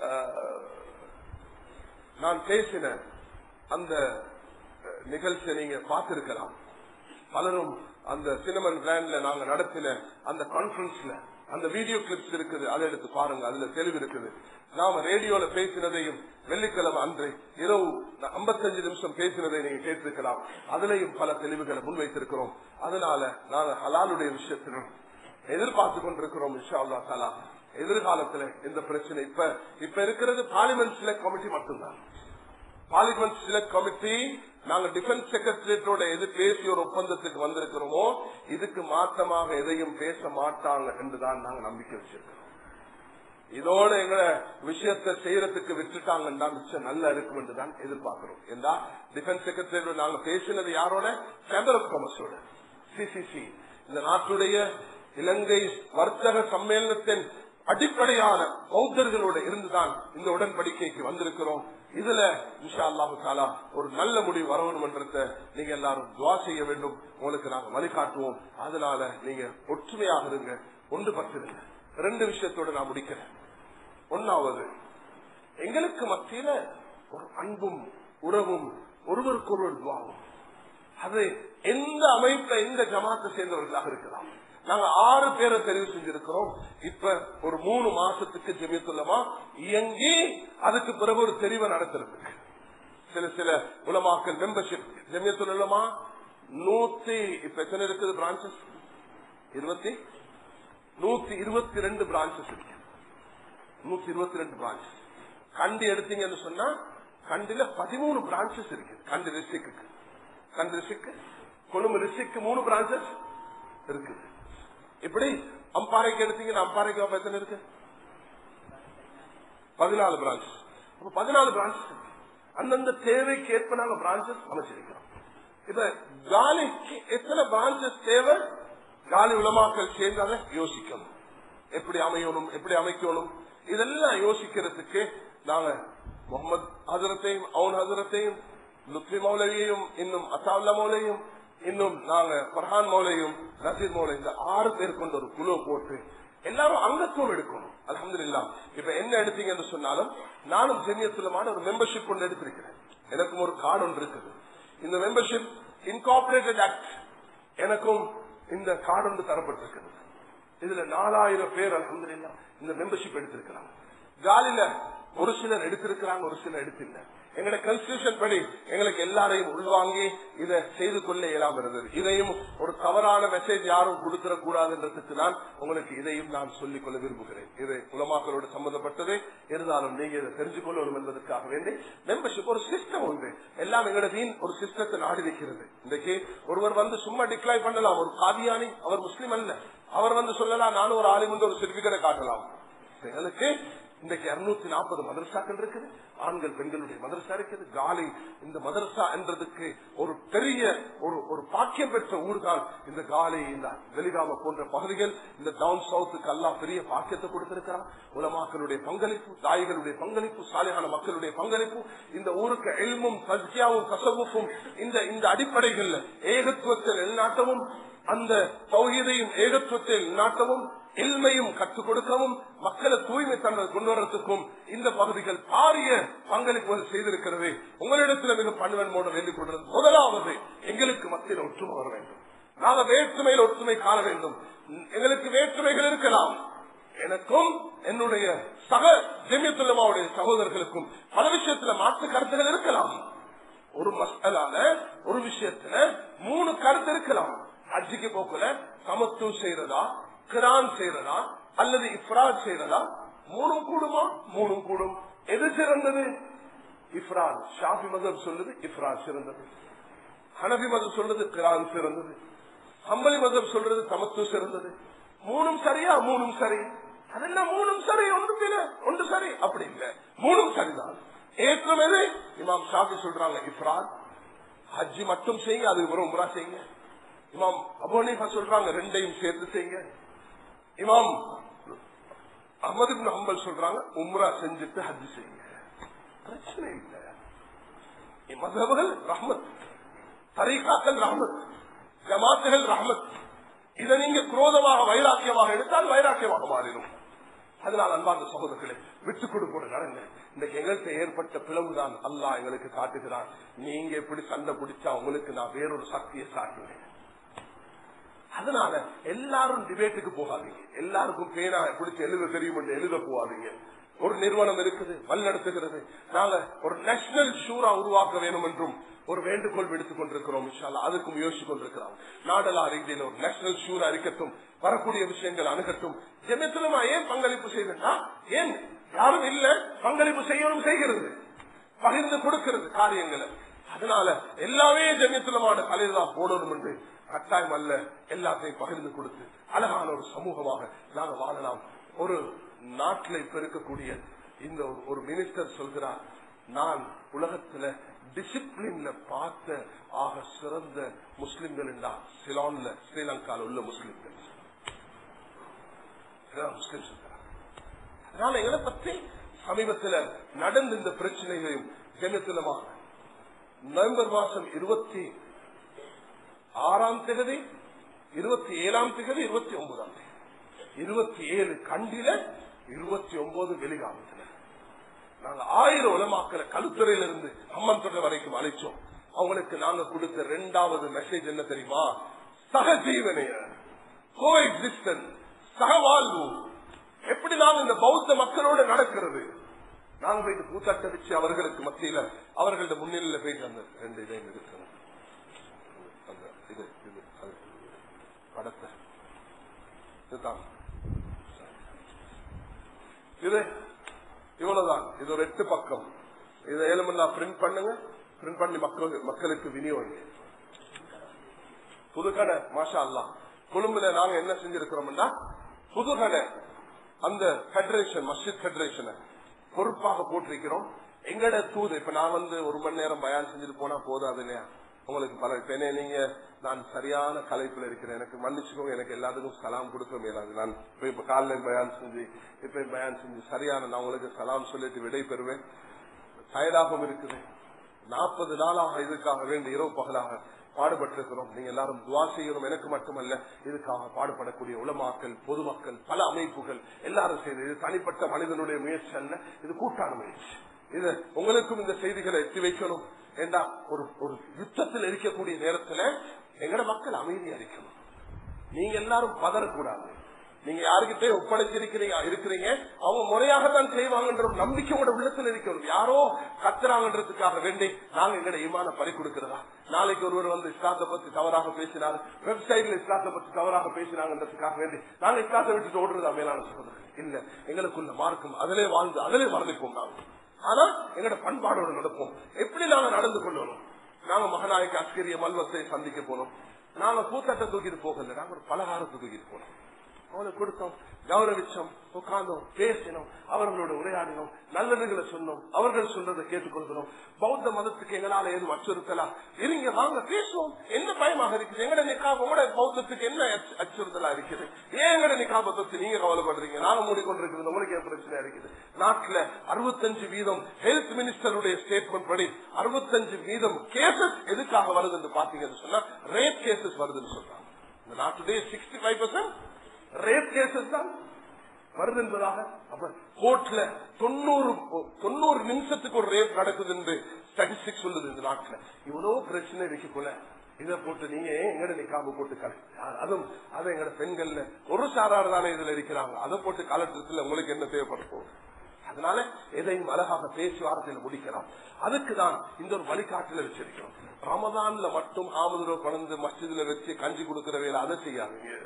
நான் பேசின அந்த நிகழ்ச்சியை நீங்க பார்த்திருக்கலாம் பலரும் அந்த சினிமன் கிராண்ட்ல நாங்க நடத்தின அந்த கான்பரன்ஸ்ல அந்த வீடியோ கிளிப்ஸ் இருக்குது அதை எடுத்து பாருங்க அதுல தெளிவு இருக்குது நாம ரேடியோல பேசினதையும் வெள்ளிக்கிழமை அன்று இரவு ஐம்பத்தஞ்சு நிமிஷம் பேசினதை நீங்க கேட்டிருக்கலாம் அதுலயும் பல தெளிவுகளை முன்வைத்திருக்கிறோம் அதனால நாங்க ஹலாலுடைய விஷயத்திலும் எதிர்பார்த்து கொண்டிருக்கிறோம் இன்ஷா அல்லா தலா எதிர்காலத்துல இந்த பிரச்சனை இப்ப இப்ப இருக்கிறது பார்லிமெண்ட் செலக்ட் கமிட்டி மட்டும்தான் பார்லிமெண்ட் செலக்ட் கமிட்டி நாங்க டிஃபென்ஸ் செக்ரட்டரியேட்டோட எது பேசி ஒரு ஒப்பந்தத்துக்கு வந்திருக்கிறோமோ இதுக்கு மாற்றமாக எதையும் பேச மாட்டாங்க என்றுதான் நாங்க நம்பிக்கை வச்சிருக்கிறோம் இதோட எங்க விஷயத்தை செய்யறதுக்கு விட்டுட்டாங்கன்னா மிச்சம் நல்லா இருக்கும் என்றுதான் எதிர்பார்க்கிறோம் ஏன்னா டிஃபென்ஸ் செக்ரட்டரி நாங்க பேசினது யாரோட சேம்பர் ஆஃப் காமர்ஸோட சிசிசி இந்த நாட்டுடைய இலங்கை வர்த்தக சம்மேளனத்தின் அடிப்படையான பௌத்தர்களோட இருந்துதான் இந்த உடன்படிக்கைக்கு வந்திருக்கிறோம் இதுல இன்ஷா அல்லாஹு தாலா ஒரு நல்ல முடிவு வரணும் என்றத நீங்க எல்லாரும் துவா செய்ய வேண்டும் உங்களுக்கு நாங்க வழிகாட்டுவோம் அதனால நீங்க ஒற்றுமையாக இருங்க ஒன்று பத்திருங்க ரெண்டு விஷயத்தோட நான் முடிக்கிறேன் ஒன்னாவது எங்களுக்கு மத்தியில ஒரு அன்பும் உறவும் ஒருவருக்கொருவர் துவாவும் அது எந்த அமைப்பை எந்த ஜமாத்தை சேர்ந்தவர்களாக இருக்கலாம் நாங்க ஆறு பேரை தெரிவு செஞ்சிருக்கிறோம் இப்ப ஒரு மூணு மாசத்துக்கு ஜெமியத்துள்ளமா இயங்கி அதுக்கு பிறகு ஒரு தெரிவை நடத்துறதுக்கு சில சில உலமாக்கல் மெம்பர்ஷிப் ஜெமியத்துள்ளமா நூத்தி இப்ப எத்தனை இருக்குது பிரான்சஸ் இருபத்தி நூத்தி இருபத்தி ரெண்டு பிரான்சஸ் இருக்கு நூத்தி இருபத்தி ரெண்டு பிரான்ச் கண்டி எடுத்தீங்கன்னு சொன்னா கண்டில பதிமூணு பிரான்சஸ் இருக்கு கண்டி ரிஷிக்கு கண்டி ரிஷிக்கு கொழும்பு ரிஷிக்கு மூணு பிரான்சஸ் இருக்குது இப்படி அம்பாறைக்கு எடுத்தீங்கன்னா அம்பாறைக்கு அப்ப எத்தனை இருக்கு பதினாலு பிரான்ச் அப்ப பதினாலு பிரான்ச் அந்தந்த தேவைக்கு ஏற்ப நாங்க பிரான்சஸ் அமைச்சிருக்கிறோம் இப்ப காலிக்கு எத்தனை பிரான்சஸ் தேவை காலி உலமாக்கள் சேர்ந்து அதை யோசிக்கணும் எப்படி அமையணும் எப்படி அமைக்கணும் இதெல்லாம் யோசிக்கிறதுக்கு நாங்க முகமது ஹசரத்தையும் அவன் ஹசரத்தையும் லுத்ரி மௌலவியையும் இன்னும் அசாவுல்லா மௌலையும் இன்னும் நாங்க பர்ஹான் மௌலையும் நசீர் மௌலை இந்த ஆறு பேர் கொண்ட ஒரு குழு போட்டு எல்லாரும் அங்கத்துவம் எடுக்கணும் அலமது இல்லா இப்ப என்ன எடுத்தீங்கன்னு சொன்னாலும் நானும் ஜெமியத்துலமான ஒரு மெம்பர்ஷிப் கொண்டு எடுத்திருக்கிறேன் எனக்கும் ஒரு கார்டு ஒன்று இருக்குது இந்த மெம்பர்ஷிப் இன்கார்பரேட்டட் ஆக்ட் எனக்கும் இந்த கார்டு ஒன்று தரப்பட்டிருக்கிறது இதுல நாலாயிரம் பேர் அலமது இல்லா இந்த மெம்பர்ஷிப் எடுத்திருக்கிறாங்க காலில ஒரு சிலர் எடுத்திருக்கிறாங்க ஒரு சிலர் எடுத்தில்லை எங்களுடைய கன்ஸ்டியூஷன் படி எங்களுக்கு எல்லாரையும் உள்வாங்கி இதை செய்து கொள்ள இயலாம இருந்தது இதையும் ஒரு தவறான மெசேஜ் யாரும் கொடுத்துட கூடாதுன்றதுக்கு தான் உங்களுக்கு இதையும் நான் சொல்லிக் கொள்ள விரும்புகிறேன் இது உலமாக்களோடு சம்பந்தப்பட்டது இருந்தாலும் நீங்க இதை தெரிஞ்சு கொள்ளணும் என்பதற்காக வேண்டி மெம்பர்ஷிப் ஒரு சிஸ்டம் உண்டு எல்லாம் எங்களோட வீண் ஒரு சிஸ்டத்தை நாடி வைக்கிறது இன்றைக்கு ஒருவர் வந்து சும்மா டிக்ளைர் பண்ணலாம் ஒரு காதியானி அவர் முஸ்லீம் அல்ல அவர் வந்து சொல்லலாம் நானும் ஒரு ஆலிம் வந்து ஒரு சர்டிபிகேட்டை காட்டலாம் எங்களுக்கு இன்றைக்கு இருநூத்தி நாற்பது மதரசாக்கள் இருக்குது ஆண்கள் பெண்களுடைய மதரசா இருக்குது காலி இந்த மதரசா என்றதுக்கு ஒரு பெரிய ஒரு ஒரு பாக்கியம் பெற்ற ஊர் தான் இந்த காலி இந்த வெளிகாம போன்ற பகுதிகள் இந்த டவுன் சவுத்துக்கு எல்லாம் பெரிய பாக்கியத்தை கொடுத்திருக்கிறார் உலமாக்களுடைய பங்களிப்பு தாய்களுடைய பங்களிப்பு சாலையான மக்களுடைய பங்களிப்பு இந்த ஊருக்கு எல்மும் சஜ்யாவும் கசவுக்கும் இந்த இந்த அடிப்படைகள்ல ஏகத்துவத்தில் எல்நாட்டமும் அந்த சௌகீதையும் ஏகத்துவத்தில் நாட்டவும் இல்மையும் கற்றுக் கொடுக்கவும் மக்களை தூய்மை தன்மை கொண்டு வரத்துக்கும் இந்த பகுதிகள் பாரிய பங்களிப்புகள் செய்திருக்கிறது உங்களிடத்தில் மிக பண்பன் மூலம் வேண்டிக் கொண்டது முதலாவது எங்களுக்கு மத்தியில் ஒற்றுமை வர வேண்டும் நாங்க வேற்றுமையில் ஒற்றுமை காண வேண்டும் எங்களுக்கு வேற்றுமைகள் இருக்கலாம் எனக்கும் என்னுடைய சக ஜெமியத்துல்லமாவுடைய சகோதரர்களுக்கும் பல விஷயத்துல மாற்று கருத்துகள் இருக்கலாம் ஒரு மசாலால ஒரு விஷயத்துல மூணு கருத்து இருக்கலாம் ஹஜ்ஜிக்கு போக்குல சமத்துவம் செய்யறதா கிரான் செய்யறதா அல்லது இஃப்ராத் செய்யறதா மூணும் கூடுமா மூணும் கூடும் எது சிறந்தது இஃப்ராத் ஷாஃபி மதம் சொல்லுது இஃப்ராத் சிறந்தது ஹனபி மதம் சொல்றது கிரான் சிறந்தது ஹம்பலி மதம் சொல்றது சமத்துவம் சிறந்தது மூணும் சரியா மூணும் சரி அதெல்லாம் மூணும் சரி ஒன்று ஒன்று சரி அப்படி இல்லை மூணும் சரிதான் ஏற்றம் எது இமாம் ஷாஃபி சொல்றாங்க இஃப்ராத் ஹஜ்ஜி மட்டும் செய்யுங்க அதுக்கு பிறகு உம்ரா செய்யுங்க இமாம் அபோனிஃபா சொல்றாங்க ரெண்டையும் சேர்த்து செய்யுங்க இமாம் அஹமது ஹம்பல் சொல்றாங்க உம்ரா செஞ்சுட்டு ஹஜ் செய்யுங்க பிரச்சனை இல்லை மதபுகள் ரஹ்மத் தரீகாக்கள் ரஹ்மத் ஜமாத்துகள் ரஹ்மத் இதை நீங்க குரோதமாக வைராக்கியமாக எடுத்தால் வைராக்கியமாக மாறிடும் அதனால் அன்பார்ந்த சகோதரர்களை விட்டுக் கொடுப்போடு நடங்க இன்றைக்கு எங்களுக்கு ஏற்பட்ட பிளவுதான் அல்லா எங்களுக்கு காட்டுகிறான் நீங்க எப்படி சண்டை பிடிச்சா உங்களுக்கு நான் வேறொரு சக்தியை சாட்டுவேன் அதனால எல்லாரும் டிபேட்டுக்கு போகாதீங்க எல்லாருக்கும் பேனா பிடிச்சி எழுத தெரியும் என்று எழுத போகாதீங்க ஒரு நிறுவனம் இருக்குது வழிநடத்துகிறது நாங்க ஒரு நேஷனல் ஷூரா உருவாக்க வேண்டும் என்றும் ஒரு வேண்டுகோள் விடுத்துக் கொண்டிருக்கிறோம் இன்ஷால்லா அதுக்கு முயற்சி கொண்டிருக்கிறோம் நாடலா ரீதியில் ஒரு நேஷனல் ஷூரா இருக்கட்டும் வரக்கூடிய விஷயங்கள் அணுகட்டும் ஜெமத்துலமா ஏன் பங்களிப்பு செய்யணும்னா ஏன் யாரும் இல்ல பங்களிப்பு செய்யணும் செய்கிறது பகிர்ந்து கொடுக்கிறது காரியங்களை அதனால எல்லாமே ஜெமியத்துலமான தலையில தான் போடணும் என்று கட்டாயம் அல்ல எல்லாத்தையும் பகிர்ந்து கொடுத்து அழகான ஒரு சமூகமாக நாங்க வாழலாம் ஒரு நாட்டில் இப்ப இருக்கக்கூடிய இந்த ஒரு- ஒரு மினிஸ்டர் சொல்கிறார் நான் உலகத்துல டிசிப்ளின்ல பார்த்த ஆக சிறந்த முஸ்லிம்கள் என்றால் சிலான்ல ஸ்ரீலங்கால உள்ள முஸ்லிம்கள் இதுதான் முஸ்லிம் சொல்கிறார் அதனால எங்களை பற்றி சமீபத்தில் நடந்த இந்த பிரச்சனைகளையும் ஜெனத்திலமா நவம்பர் மாசம் இருபத்தி ஆறாம் தேதி இருபத்தி ஏழாம் தேதி இருபத்தி ஒன்பதாம் தேதி இருபத்தி ஏழு கண்டில இருபத்தி ஒன்பது வெளிகாமத்துல நாங்க ஆயிரம் உலமாக்களை கழுத்துறையில இருந்து அம்மன் தொகை வரைக்கும் அழைச்சோம் அவங்களுக்கு நாங்க கொடுத்த இரண்டாவது மெசேஜ் என்ன தெரியுமா சகஜீவனைய கோ எக்ஸிஸ்டன்ஸ் சகவாழ்வு எப்படி நாங்க இந்த பௌத்த மக்களோட நடக்கிறது நாங்க போயிட்டு பூத்தாட்ட வச்சு அவர்களுக்கு மத்தியில அவர்களோட முன்னிலையில போயிட்டு அந்த ரெண்டு இதையும் இருக்கணும் அந்த இது இது அது படத்தை இதுதான் இது இவ்வளவுதான் இது ஒரு எட்டு பக்கம் இதை ஏழுமல்லா பிரிண்ட் பண்ணுங்க பிரிண்ட் பண்ணி மக்கள் மக்களுக்கு விநியோகம் புதுக்கடை மாஷா அல்லா கொழும்புல நாங்க என்ன செஞ்சிருக்கிறோம்னா புதுக்கடை அந்த பெடரேஷன் மஸ்ஜித் பெடரேஷனை பொறுப்பாக போட்டிருக்கிறோம் எங்கட தூது இப்ப நான் வந்து ஒரு மணி நேரம் பயான் செஞ்சுட்டு போனா போதாது இல்லையா உங்களுக்கு பல இப்ப என்ன நீங்க நான் சரியான கலைப்புல இருக்கிறேன் எனக்கு மன்னிச்சுக்கோங்க எனக்கு எல்லாத்துக்கும் சலாம் கொடுக்க மேலாது நான் இப்ப இப்ப காலைல பயான் செஞ்சு இப்ப பயான் செஞ்சு சரியான நான் உங்களுக்கு சலாம் சொல்லிட்டு விடை பெறுவேன் டயர்டாகவும் இருக்குது நாற்பது நாளாக இதுக்காக வேண்டி இரவு பகலாக பாடுபட்டிருக்கிறோம் நீங்க எல்லாரும் துவா செய்யணும் எனக்கு மட்டுமல்ல இதுக்காக பாடுபடக்கூடிய உலமாக்கள் பொதுமக்கள் பல அமைப்புகள் எல்லாரும் செய்து இது தனிப்பட்ட மனிதனுடைய முயற்சி அல்ல இது கூட்டான முயற்சி இது உங்களுக்கும் இந்த செய்திகளை எத்தி வைக்கணும் ஏண்டா ஒரு ஒரு யுத்தத்தில் இருக்கக்கூடிய நேரத்துல எங்கட மக்கள் அமைதியா இருக்கணும் நீங்க எல்லாரும் பதறக்கூடாது நீங்க யாருக்கிட்டே ஒப்படைச்சிருக்கிறீங்க இருக்கிறீங்க அவங்க முறையாகத்தான் செய்வாங்கன்ற ஒரு நம்பிக்கை உங்களோட உள்ளத்துல இருக்கிறது யாரோ கத்துறாங்கன்றதுக்காக வேண்டி நாங்க எங்கட ஈமான பறி கொடுக்கிறதா நாளைக்கு ஒருவர் வந்து இஸ்லாத்தை பத்தி தவறாக பேசினார் வெப்சைட்ல இஸ்லாத்தை பத்தி தவறாக பேசினாங்கன்றதுக்காக வேண்டி நாங்க இஸ்லாத்தை விட்டுட்டு ஓடுறதா மேலான சொல்றது இல்ல எங்களுக்குள்ள மார்க்கம் அதிலே வாழ்ந்து அதிலே மறந்துப்போம் நாங்க ஆனா எங்களோட பண்பாடோடு நடப்போம் எப்படி நாங்க நடந்து கொள்ளணும் நாங்க மகநாயக்க அஸ்கரிய மல்வத்தை சந்திக்க போனோம் நாங்க பூத்தட்டை தூக்கிட்டு போகல நாங்க ஒரு பலகாரத்தை தூக்கிட்டு போனோம் அவனுக்கு கொடுத்தோம் கௌரவிச்சோம் உட்கார்ந்தோம் பேசினோம் அவர்களோட உரையாடினோம் நல்லதுகளை சொன்னோம் அவர்கள் சொல்றதை கேட்டுக்கொள்கிறோம் பௌத்த மதத்துக்கு எங்களால எதுவும் அச்சுறுத்தலாம் இருங்க வாங்க பேசுவோம் என்ன பயமாக இருக்குது எங்கட நிக்கா உங்களோட பௌத்தத்துக்கு என்ன அச்சு- அச்சுறுத்தலா இருக்குது ஏன் எங்கட நிக்கா பத்தி நீங்க கவலைப்படுறீங்க நாங்க மூடிக்கொண்டிருக்கிறது உங்களுக்கு ஏன் பிரச்சனை இருக்குது நாட்டுல அறுபத்தஞ்சு வீதம் ஹெல்த் மினிஸ்டருடைய ஸ்டேட்மெண்ட் படி அறுபத்தஞ்சு வீதம் கேசஸ் எதுக்காக வருது என்று பாத்தீங்கன்னு சொன்னா ரேப் கேசஸ் வருதுன்னு சொல்றாங்க இந்த நாட்டுடைய sixty five percent rape cases தான் வருது என்பதாக அப்ப கோர்ட்ல தொண்ணூறு தொண்ணூறு நிமிஷத்துக்கு ஒரு ரேப் நடக்குது என்று ஸ்டாட்டிஸ்டிக் சொல்லுது இந்த நாட்டுல இவ்வளவு பிரச்சனை இருக்குள்ள இதை போட்டு நீங்க ஏன் எங்கட நிக்காம போட்டு கலை அதுவும் அதை எங்கட பெண்கள்ல ஒரு சாரார் தானே இதுல இருக்கிறாங்க அதை போட்டு கலட்டத்துல உங்களுக்கு என்ன தேவைப்பட போகுது அதனால எதையும் அழகாக பேச்சுவார்த்தையில முடிக்கலாம் அதுக்கு தான் இந்த ஒரு வழிகாட்டுல வச்சிருக்கிறோம் ரமதான்ல மட்டும் ஆமதுரை பணந்து மஸ்ஜிதுல வச்சு கஞ்சி கொடுக்கிற வேலை அதை செய்யாதீங்க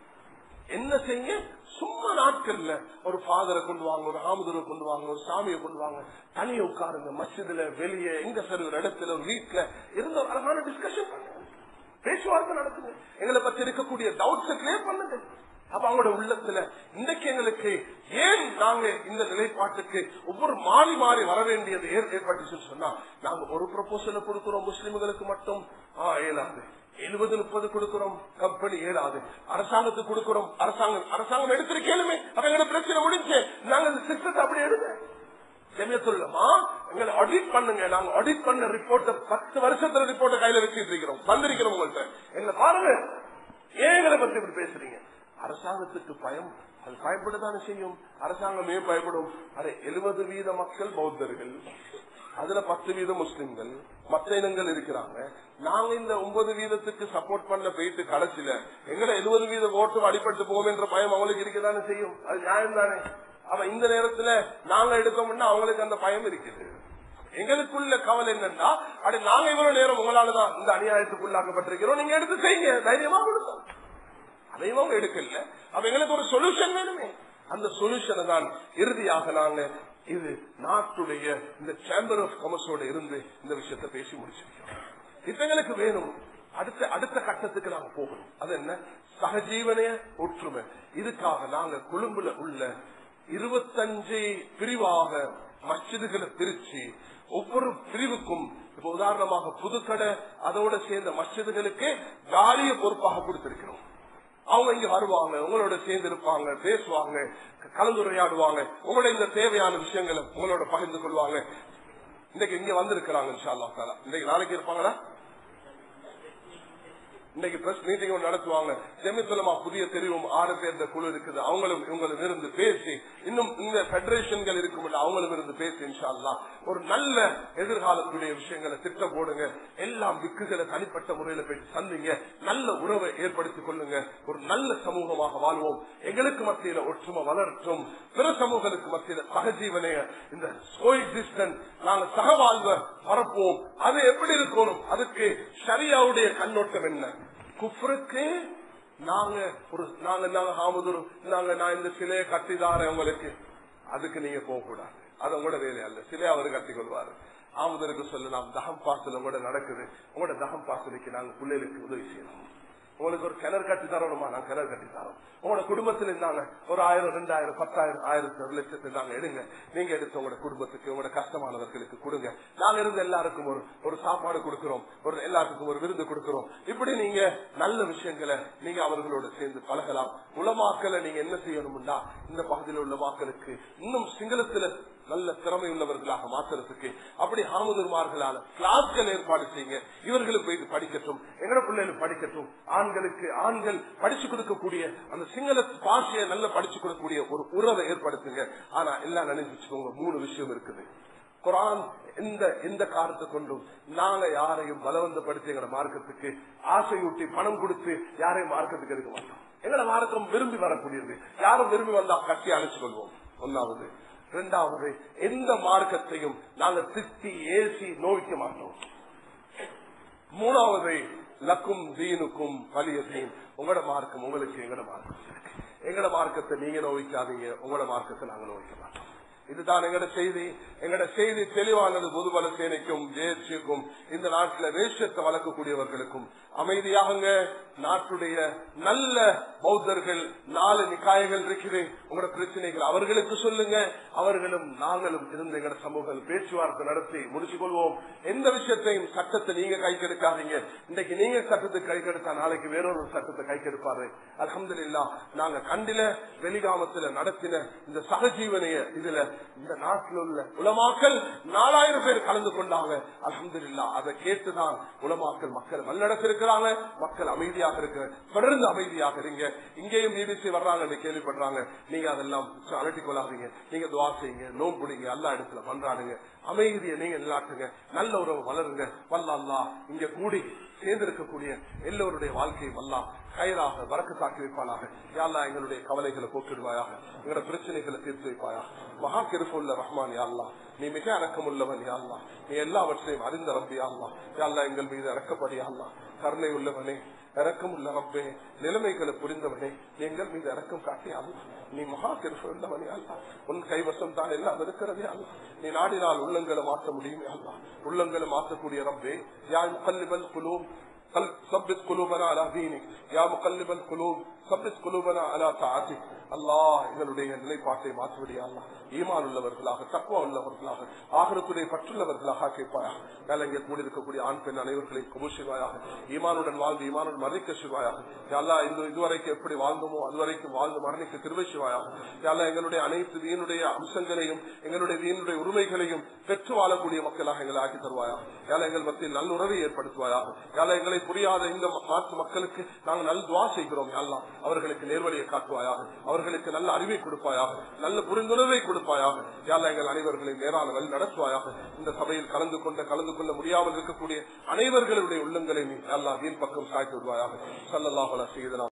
என்ன செய்ய சும்மா நாட்கள்ல ஒரு ஃபாதரை கொண்டு வாங்க ஒரு ஆமுதரை கொண்டு வாங்க ஒரு சாமியை கொண்டு வாங்க தனியை உட்காருங்க மஸ்ஜிதுல வெளியே எங்க சரி ஒரு இடத்துல ஒரு வீட்டுல இருந்த ஒரு அழகான டிஸ்கஷன் பண்ணுங்க பேச்சுவார்த்தை நடத்துங்க எங்களை பத்தி இருக்கக்கூடிய டவுட்ஸ் கிளியர் பண்ணுங்க அப்ப அவங்களோட உள்ளத்துல இன்றைக்கு எங்களுக்கு ஏன் நாங்க இந்த நிலைப்பாட்டுக்கு ஒவ்வொரு மாறி மாறி வர வேண்டியது ஏற்- ஏற்பட்டுச்சுன்னு சொன்னா நாங்க ஒரு ப்ரொபோசலை கொடுக்கிறோம் முஸ்லிம்களுக்கு மட்டும் ஆ இயலாது எழுபது முப்பது கொடுக்கிறோம் கம்பெனி ஏழாது அரசாங்கத்துக்கு கொடுக்கிறோம் அரசாங்கம் அரசாங்கம் எடுத்திருக்கேனுமே அப்ப எங்களோட பிரச்சனை முடிஞ்சு நாங்க இந்த சிஸ்டத்தை அப்படி எடுங்க ஜெமியத்துள்ளமா எங்களை ஆடிட் பண்ணுங்க நாங்க ஆடிட் பண்ண ரிப்போர்ட்ட பத்து வருஷத்துல ரிப்போர்ட்ட கையில வச்சுட்டு இருக்கிறோம் வந்திருக்கிறோம் உங்கள்ட்ட எங்களை பாருங்க ஏன் எங்களை பத்தி இப்படி பேசுறீங்க அரசாங்கத்துக்கு பயம் அது பயப்படத்தானே செய்யும் அரசாங்கம் ஏன் பயப்படும் அரை எழுபது வீத மக்கள் பௌத்தர்கள் அதுல பத்து வீதம் முஸ்லிம்கள் மற்ற இனங்கள் இருக்கிறாங்க நாங்க இந்த ஒன்பது வீதத்துக்கு சப்போர்ட் பண்ண போயிட்டு கடைசியில எங்கட எழுபது வீத ஓட்டும் அடிபட்டு போகும் என்ற பயம் அவங்களுக்கு இருக்கதானே செய்யும் அது நியாயம் தானே அவ இந்த நேரத்துல நாங்க எடுத்தோம்னா அவங்களுக்கு அந்த பயம் இருக்குது எங்களுக்குள்ள கவலை என்னன்னா அப்படி நாங்க இவ்வளவு நேரம் உங்களாலதான் இந்த அநியாயத்துக்குள்ளாக்கப்பட்டிருக்கிறோம் நீங்க எடுத்து செய்யுங்க தைரியமா கொடுத்தோம் அதையும் அவங்க எடுக்கல அப்ப எங்களுக்கு ஒரு சொல்யூஷன் வேணுமே அந்த சொல்யூஷனை தான் இறுதியாக நாங்க இது நாட்டுடைய இந்த சேம்பர் ஆஃப் காமர்ஸோட இருந்து இந்த விஷயத்தை பேசி முடிச்சிருக்கோம் இப்ப எங்களுக்கு வேணும் அடுத்த அடுத்த கட்டத்துக்கு நாங்க போகணும் அது என்ன சகஜீவனைய ஒற்றுமை இதுக்காக நாங்க கொழும்புல உள்ள இருபத்தஞ்சு பிரிவாக மஸ்ஜிதுகளை பிரிச்சு ஒவ்வொரு பிரிவுக்கும் இப்ப உதாரணமாக புதுக்கடை அதோட சேர்ந்த மஸ்ஜிதுகளுக்கு காலிய பொறுப்பாக கொடுத்திருக்கிறோம் அவங்க இங்க வருவாங்க உங்களோட சேர்ந்து இருப்பாங்க பேசுவாங்க கலந்துரையாடுவாங்க உங்களோட இந்த தேவையான விஷயங்களை உங்களோட பகிர்ந்து கொள்வாங்க இன்னைக்கு இங்க வந்திருக்கிறாங்க இன்ஷா அல்லாஹ் தாலா. இன்னைக்கு நாளைக்கு இருப்பாங்களா இன்னைக்கு பிரஸ் மீட்டிங் ஒன்று நடத்துவாங்க ஜெமித்துலமா புதிய தெரிவும் ஆறு பேர் குழு இருக்குது அவங்களும் இவங்களும் இருந்து பேசி இன்னும் இந்த பெடரேஷன்கள் இருக்கும் அவங்களும் இருந்து பேசி இன்ஷா அல்லாஹ் ஒரு நல்ல எதிர்காலத்துடைய விஷயங்களை திட்டம் போடுங்க எல்லாம் விக்குகளை தனிப்பட்ட முறையில போய் சந்திங்க நல்ல உறவை ஏற்படுத்திக் கொள்ளுங்க ஒரு நல்ல சமூகமாக வாழ்வோம் எங்களுக்கு மத்தியில ஒற்றுமை வளரட்டும் பிற சமூகங்களுக்கு மத்தியில சகஜீவனைய இந்த கோஎக்ஸிஸ்டன்ட் நாங்க சகவாழ்வ பரப்புவோம் அது எப்படி இருக்கணும் அதுக்கு ஷரியாவுடைய கண்ணோட்டம் என்ன குஃப்ருக்கு நாங்க ஒரு நாங்க நாங்க ஹாமதுரு நாங்க நான் இந்த சிலையை கட்டிதாரேன் உங்களுக்கு அதுக்கு நீங்க போக கூடாது அது உங்களோட வேலை அல்ல சிலையை அவரு கட்டி கொள்வாரு ஆமுதருக்கு சொல்லலாம் தகம் பாசல் உங்களோட நடக்குது உங்களோட தகம் பாசலுக்கு நாங்க பிள்ளைகளுக்கு உதவி செய்யணும் உங்களுக்கு ஒரு கிணறு கட்டி தரணுமா நான் கிணறு கட்டி தரோம் உங்களோட குடும்பத்தில் இருந்தாங்க ஒரு ஆயிரம் ரெண்டாயிரம் பத்தாயிரம் ஆயிரத்தி ஒரு லட்சத்தை நாங்க எடுங்க நீங்க எடுத்து உங்களோட குடும்பத்துக்கு உங்களோட கஷ்டமானவர்களுக்கு கொடுங்க நாங்க இருந்து எல்லாருக்கும் ஒரு ஒரு சாப்பாடு கொடுக்கிறோம் ஒரு எல்லாத்துக்கும் ஒரு விருந்து கொடுக்கிறோம் இப்படி நீங்க நல்ல விஷயங்களை நீங்க அவர்களோட சேர்ந்து பழகலாம் உலமாக்களை நீங்க என்ன செய்யணும்னா இந்த பகுதியில் உள்ள மக்களுக்கு இன்னும் சிங்களத்துல நல்ல திறமை உள்ளவர்களாக மாத்துறதுக்கு அப்படி ஆமுதர்மார்களால கிளாஸ்கள் ஏற்பாடு செய்யுங்க இவர்களுக்கு போய் படிக்கட்டும் எங்கட பிள்ளைகள் படிக்கட்டும் ஆண்களுக்கு ஆண்கள் படிச்சு கொடுக்கக்கூடிய அந்த சிங்கள பாஷையை நல்லா படிச்சு கொடுக்கக்கூடிய ஒரு உறவை ஏற்படுத்துங்க ஆனா எல்லாம் நினைச்சு வச்சுக்கோங்க மூணு விஷயம் இருக்குது குரான் எந்த எந்த காரணத்தை கொண்டும் நாங்க யாரையும் பலவந்தப்படுத்தி எங்களோட மார்க்கத்துக்கு ஆசையூட்டி பணம் கொடுத்து யாரையும் மார்க்கத்துக்கு எடுக்க மாட்டோம் எங்களோட மார்க்கம் விரும்பி வரக்கூடியது யாரும் விரும்பி வந்தா கட்டி அழைச்சு கொள்வோம் ஒன்னாவது இரண்டாவது எந்த மார்க்கத்தையும் நாங்க திட்டி ஏசி நோவிக்க மாட்டோம் மூணாவது லக்கும் தீனுக்கும் பலிய தீன் உங்களோட மார்க்கம் உங்களுக்கு எங்கட மார்க்கம் இருக்கு. எங்கட மார்க்கத்தை நீங்க நோவிக்காதீங்க உங்களோட மார்க்கத்தை நாங்க நோவிக்க மாட்டோம் இதுதான் எங்கட செய்தி எங்கட செய்தி தெளிவானது பொதுபல சேனைக்கும் ஜேஎச்சிக்கும் இந்த நாட்டில் ரேஷத்தை வளர்க்கக்கூடியவர்களுக்கும் அமைதியாகுங்க நாட்டுடைய நல்ல பௌத்தர்கள் நாலு நிக்காயங்கள் இருக்குது உங்களோட பிரச்சனைகள் அவர்களுக்கு சொல்லுங்க அவர்களும் நாங்களும் இருந்த எங்கட சமூகம் பேச்சுவார்த்தை நடத்தி முடிச்சு கொள்வோம் எந்த விஷயத்தையும் சட்டத்தை நீங்க கை கெடுக்காதீங்க இன்னைக்கு நீங்க சட்டத்தை கை கெடுத்தா நாளைக்கு வேறொரு சட்டத்தை கை கெடுப்பாரு அலமதுல்லா நாங்க கண்டில வெளிகாமத்துல நடத்தின இந்த சகஜீவனைய இதுல இந்த நாட்டில் உள்ள உலமாக்கள் நாலாயிரம் பேர் கலந்து கொண்டாங்க அலமதுல்லா அதை கேட்டுதான் உலமாக்கள் மக்கள் வல்லடத்திருக்கிறாங்க மக்கள் அமைதியாக இருக்க தொடர்ந்து அமைதியாக இருங்க இங்கேயும் நீதிச்சு வர்றாங்க கேள்விப்படுறாங்க நீங்க அதெல்லாம் அலட்டிக் கொள்ளாதீங்க நீங்க துவா செய்யுங்க நோம்பு பிடிங்க எல்லா இடத்துல பண்றாடுங்க அமைதியை நீங்க நிலாட்டுங்க நல்ல உறவு வளருங்க வல்லா இங்க கூடி சேர்ந்திருக்கக்கூடிய எல்லோருடைய வாழ்க்கையை வல்லா கயிறாக வரக்கத்தாக்கி வைப்பானாக யாழ்லா எங்களுடைய கவலைகளை போக்கிடுவாயாக எங்களோட பிரச்சனைகளை தீர்த்து வைப்பாயாக மகா கிருப்புள்ள ரஹ்மான் யாழ்லா நீ மிக அடக்கம் உள்ளவன் யாழ்லா நீ எல்லாவற்றையும் அறிந்த ரப்பி யாழ்லா யாழ்லா எங்கள் மீது இறக்கப்படி யாழ்லா கருணை உள்ளவனே இறக்கம் உள்ள ரப்பே நிலைமைகளை புரிந்தவனே நீ எங்கள் மீது இறக்கம் காட்டி அல்லா நீ மகா கிருப்பு உள்ளவனே அல்லா உன் கைவசம் தான் எல்லாம் இருக்கிறதே அல்லா நீ நாடினால் உள்ளங்களை மாற்ற முடியுமே அல்லா உள்ளங்களை மாற்றக்கூடிய ரப்பே யாழ் கல்லிபல் குலூம் ثبت قلوبنا على دينك يا مقلب القلوب ثبت قلوبنا على طاعتك அல்லாஹ் எங்களுடைய நிலைப்பாட்டை மாற்றுவடியா அல்லா ஈமான் உள்ளவர்களாக தக்குவா உள்ளவர்களாக ஆகரத்துடைய பற்றுள்ளவர்களாக கேட்பாயாக மேல இங்கே கூடியிருக்கக்கூடிய ஆண் பெண் அனைவர்களை குமுஷிவாயாக ஈமானுடன் வாழ்ந்து ஈமானுடன் மரணிக்க சிவாயாக யாழ்லா இந்த இதுவரைக்கும் எப்படி வாழ்ந்தோமோ அதுவரைக்கும் வாழ்ந்து மரணிக்க திருவை சிவாயாக யாழ்லா எங்களுடைய அனைத்து வீணுடைய அம்சங்களையும் எங்களுடைய வீணுடைய உரிமைகளையும் பெற்று வாழக்கூடிய மக்களாக எங்களை ஆக்கி தருவாயா யாழ் எங்கள் மத்தியில் நல்லுறவை ஏற்படுத்துவாயாக யாழ் எங்களை புரியாத இந்த நாட்டு மக்களுக்கு நாங்கள் நல் துவா செய்கிறோம் யாழ்லா அவர்களுக்கு நேர்வழியை காட்டுவாயாக அவர்களுக்கு நல்ல அறிவை கொடுப்பாயாக நல்ல புரிந்துணர்வை கொடுப்பாயாக யாழ்லா எங்கள் அனைவர்களையும் நேரான வழி நடத்துவாயாக இந்த சபையில் கலந்து கொண்ட கலந்து கொள்ள முடியாமல் இருக்கக்கூடிய அனைவர்களுடைய உள்ளங்களை நீ யாழ்லா வீண் பக்கம் சாய்த்து விடுவாயாக சல்லல்லாஹ் செய்தனா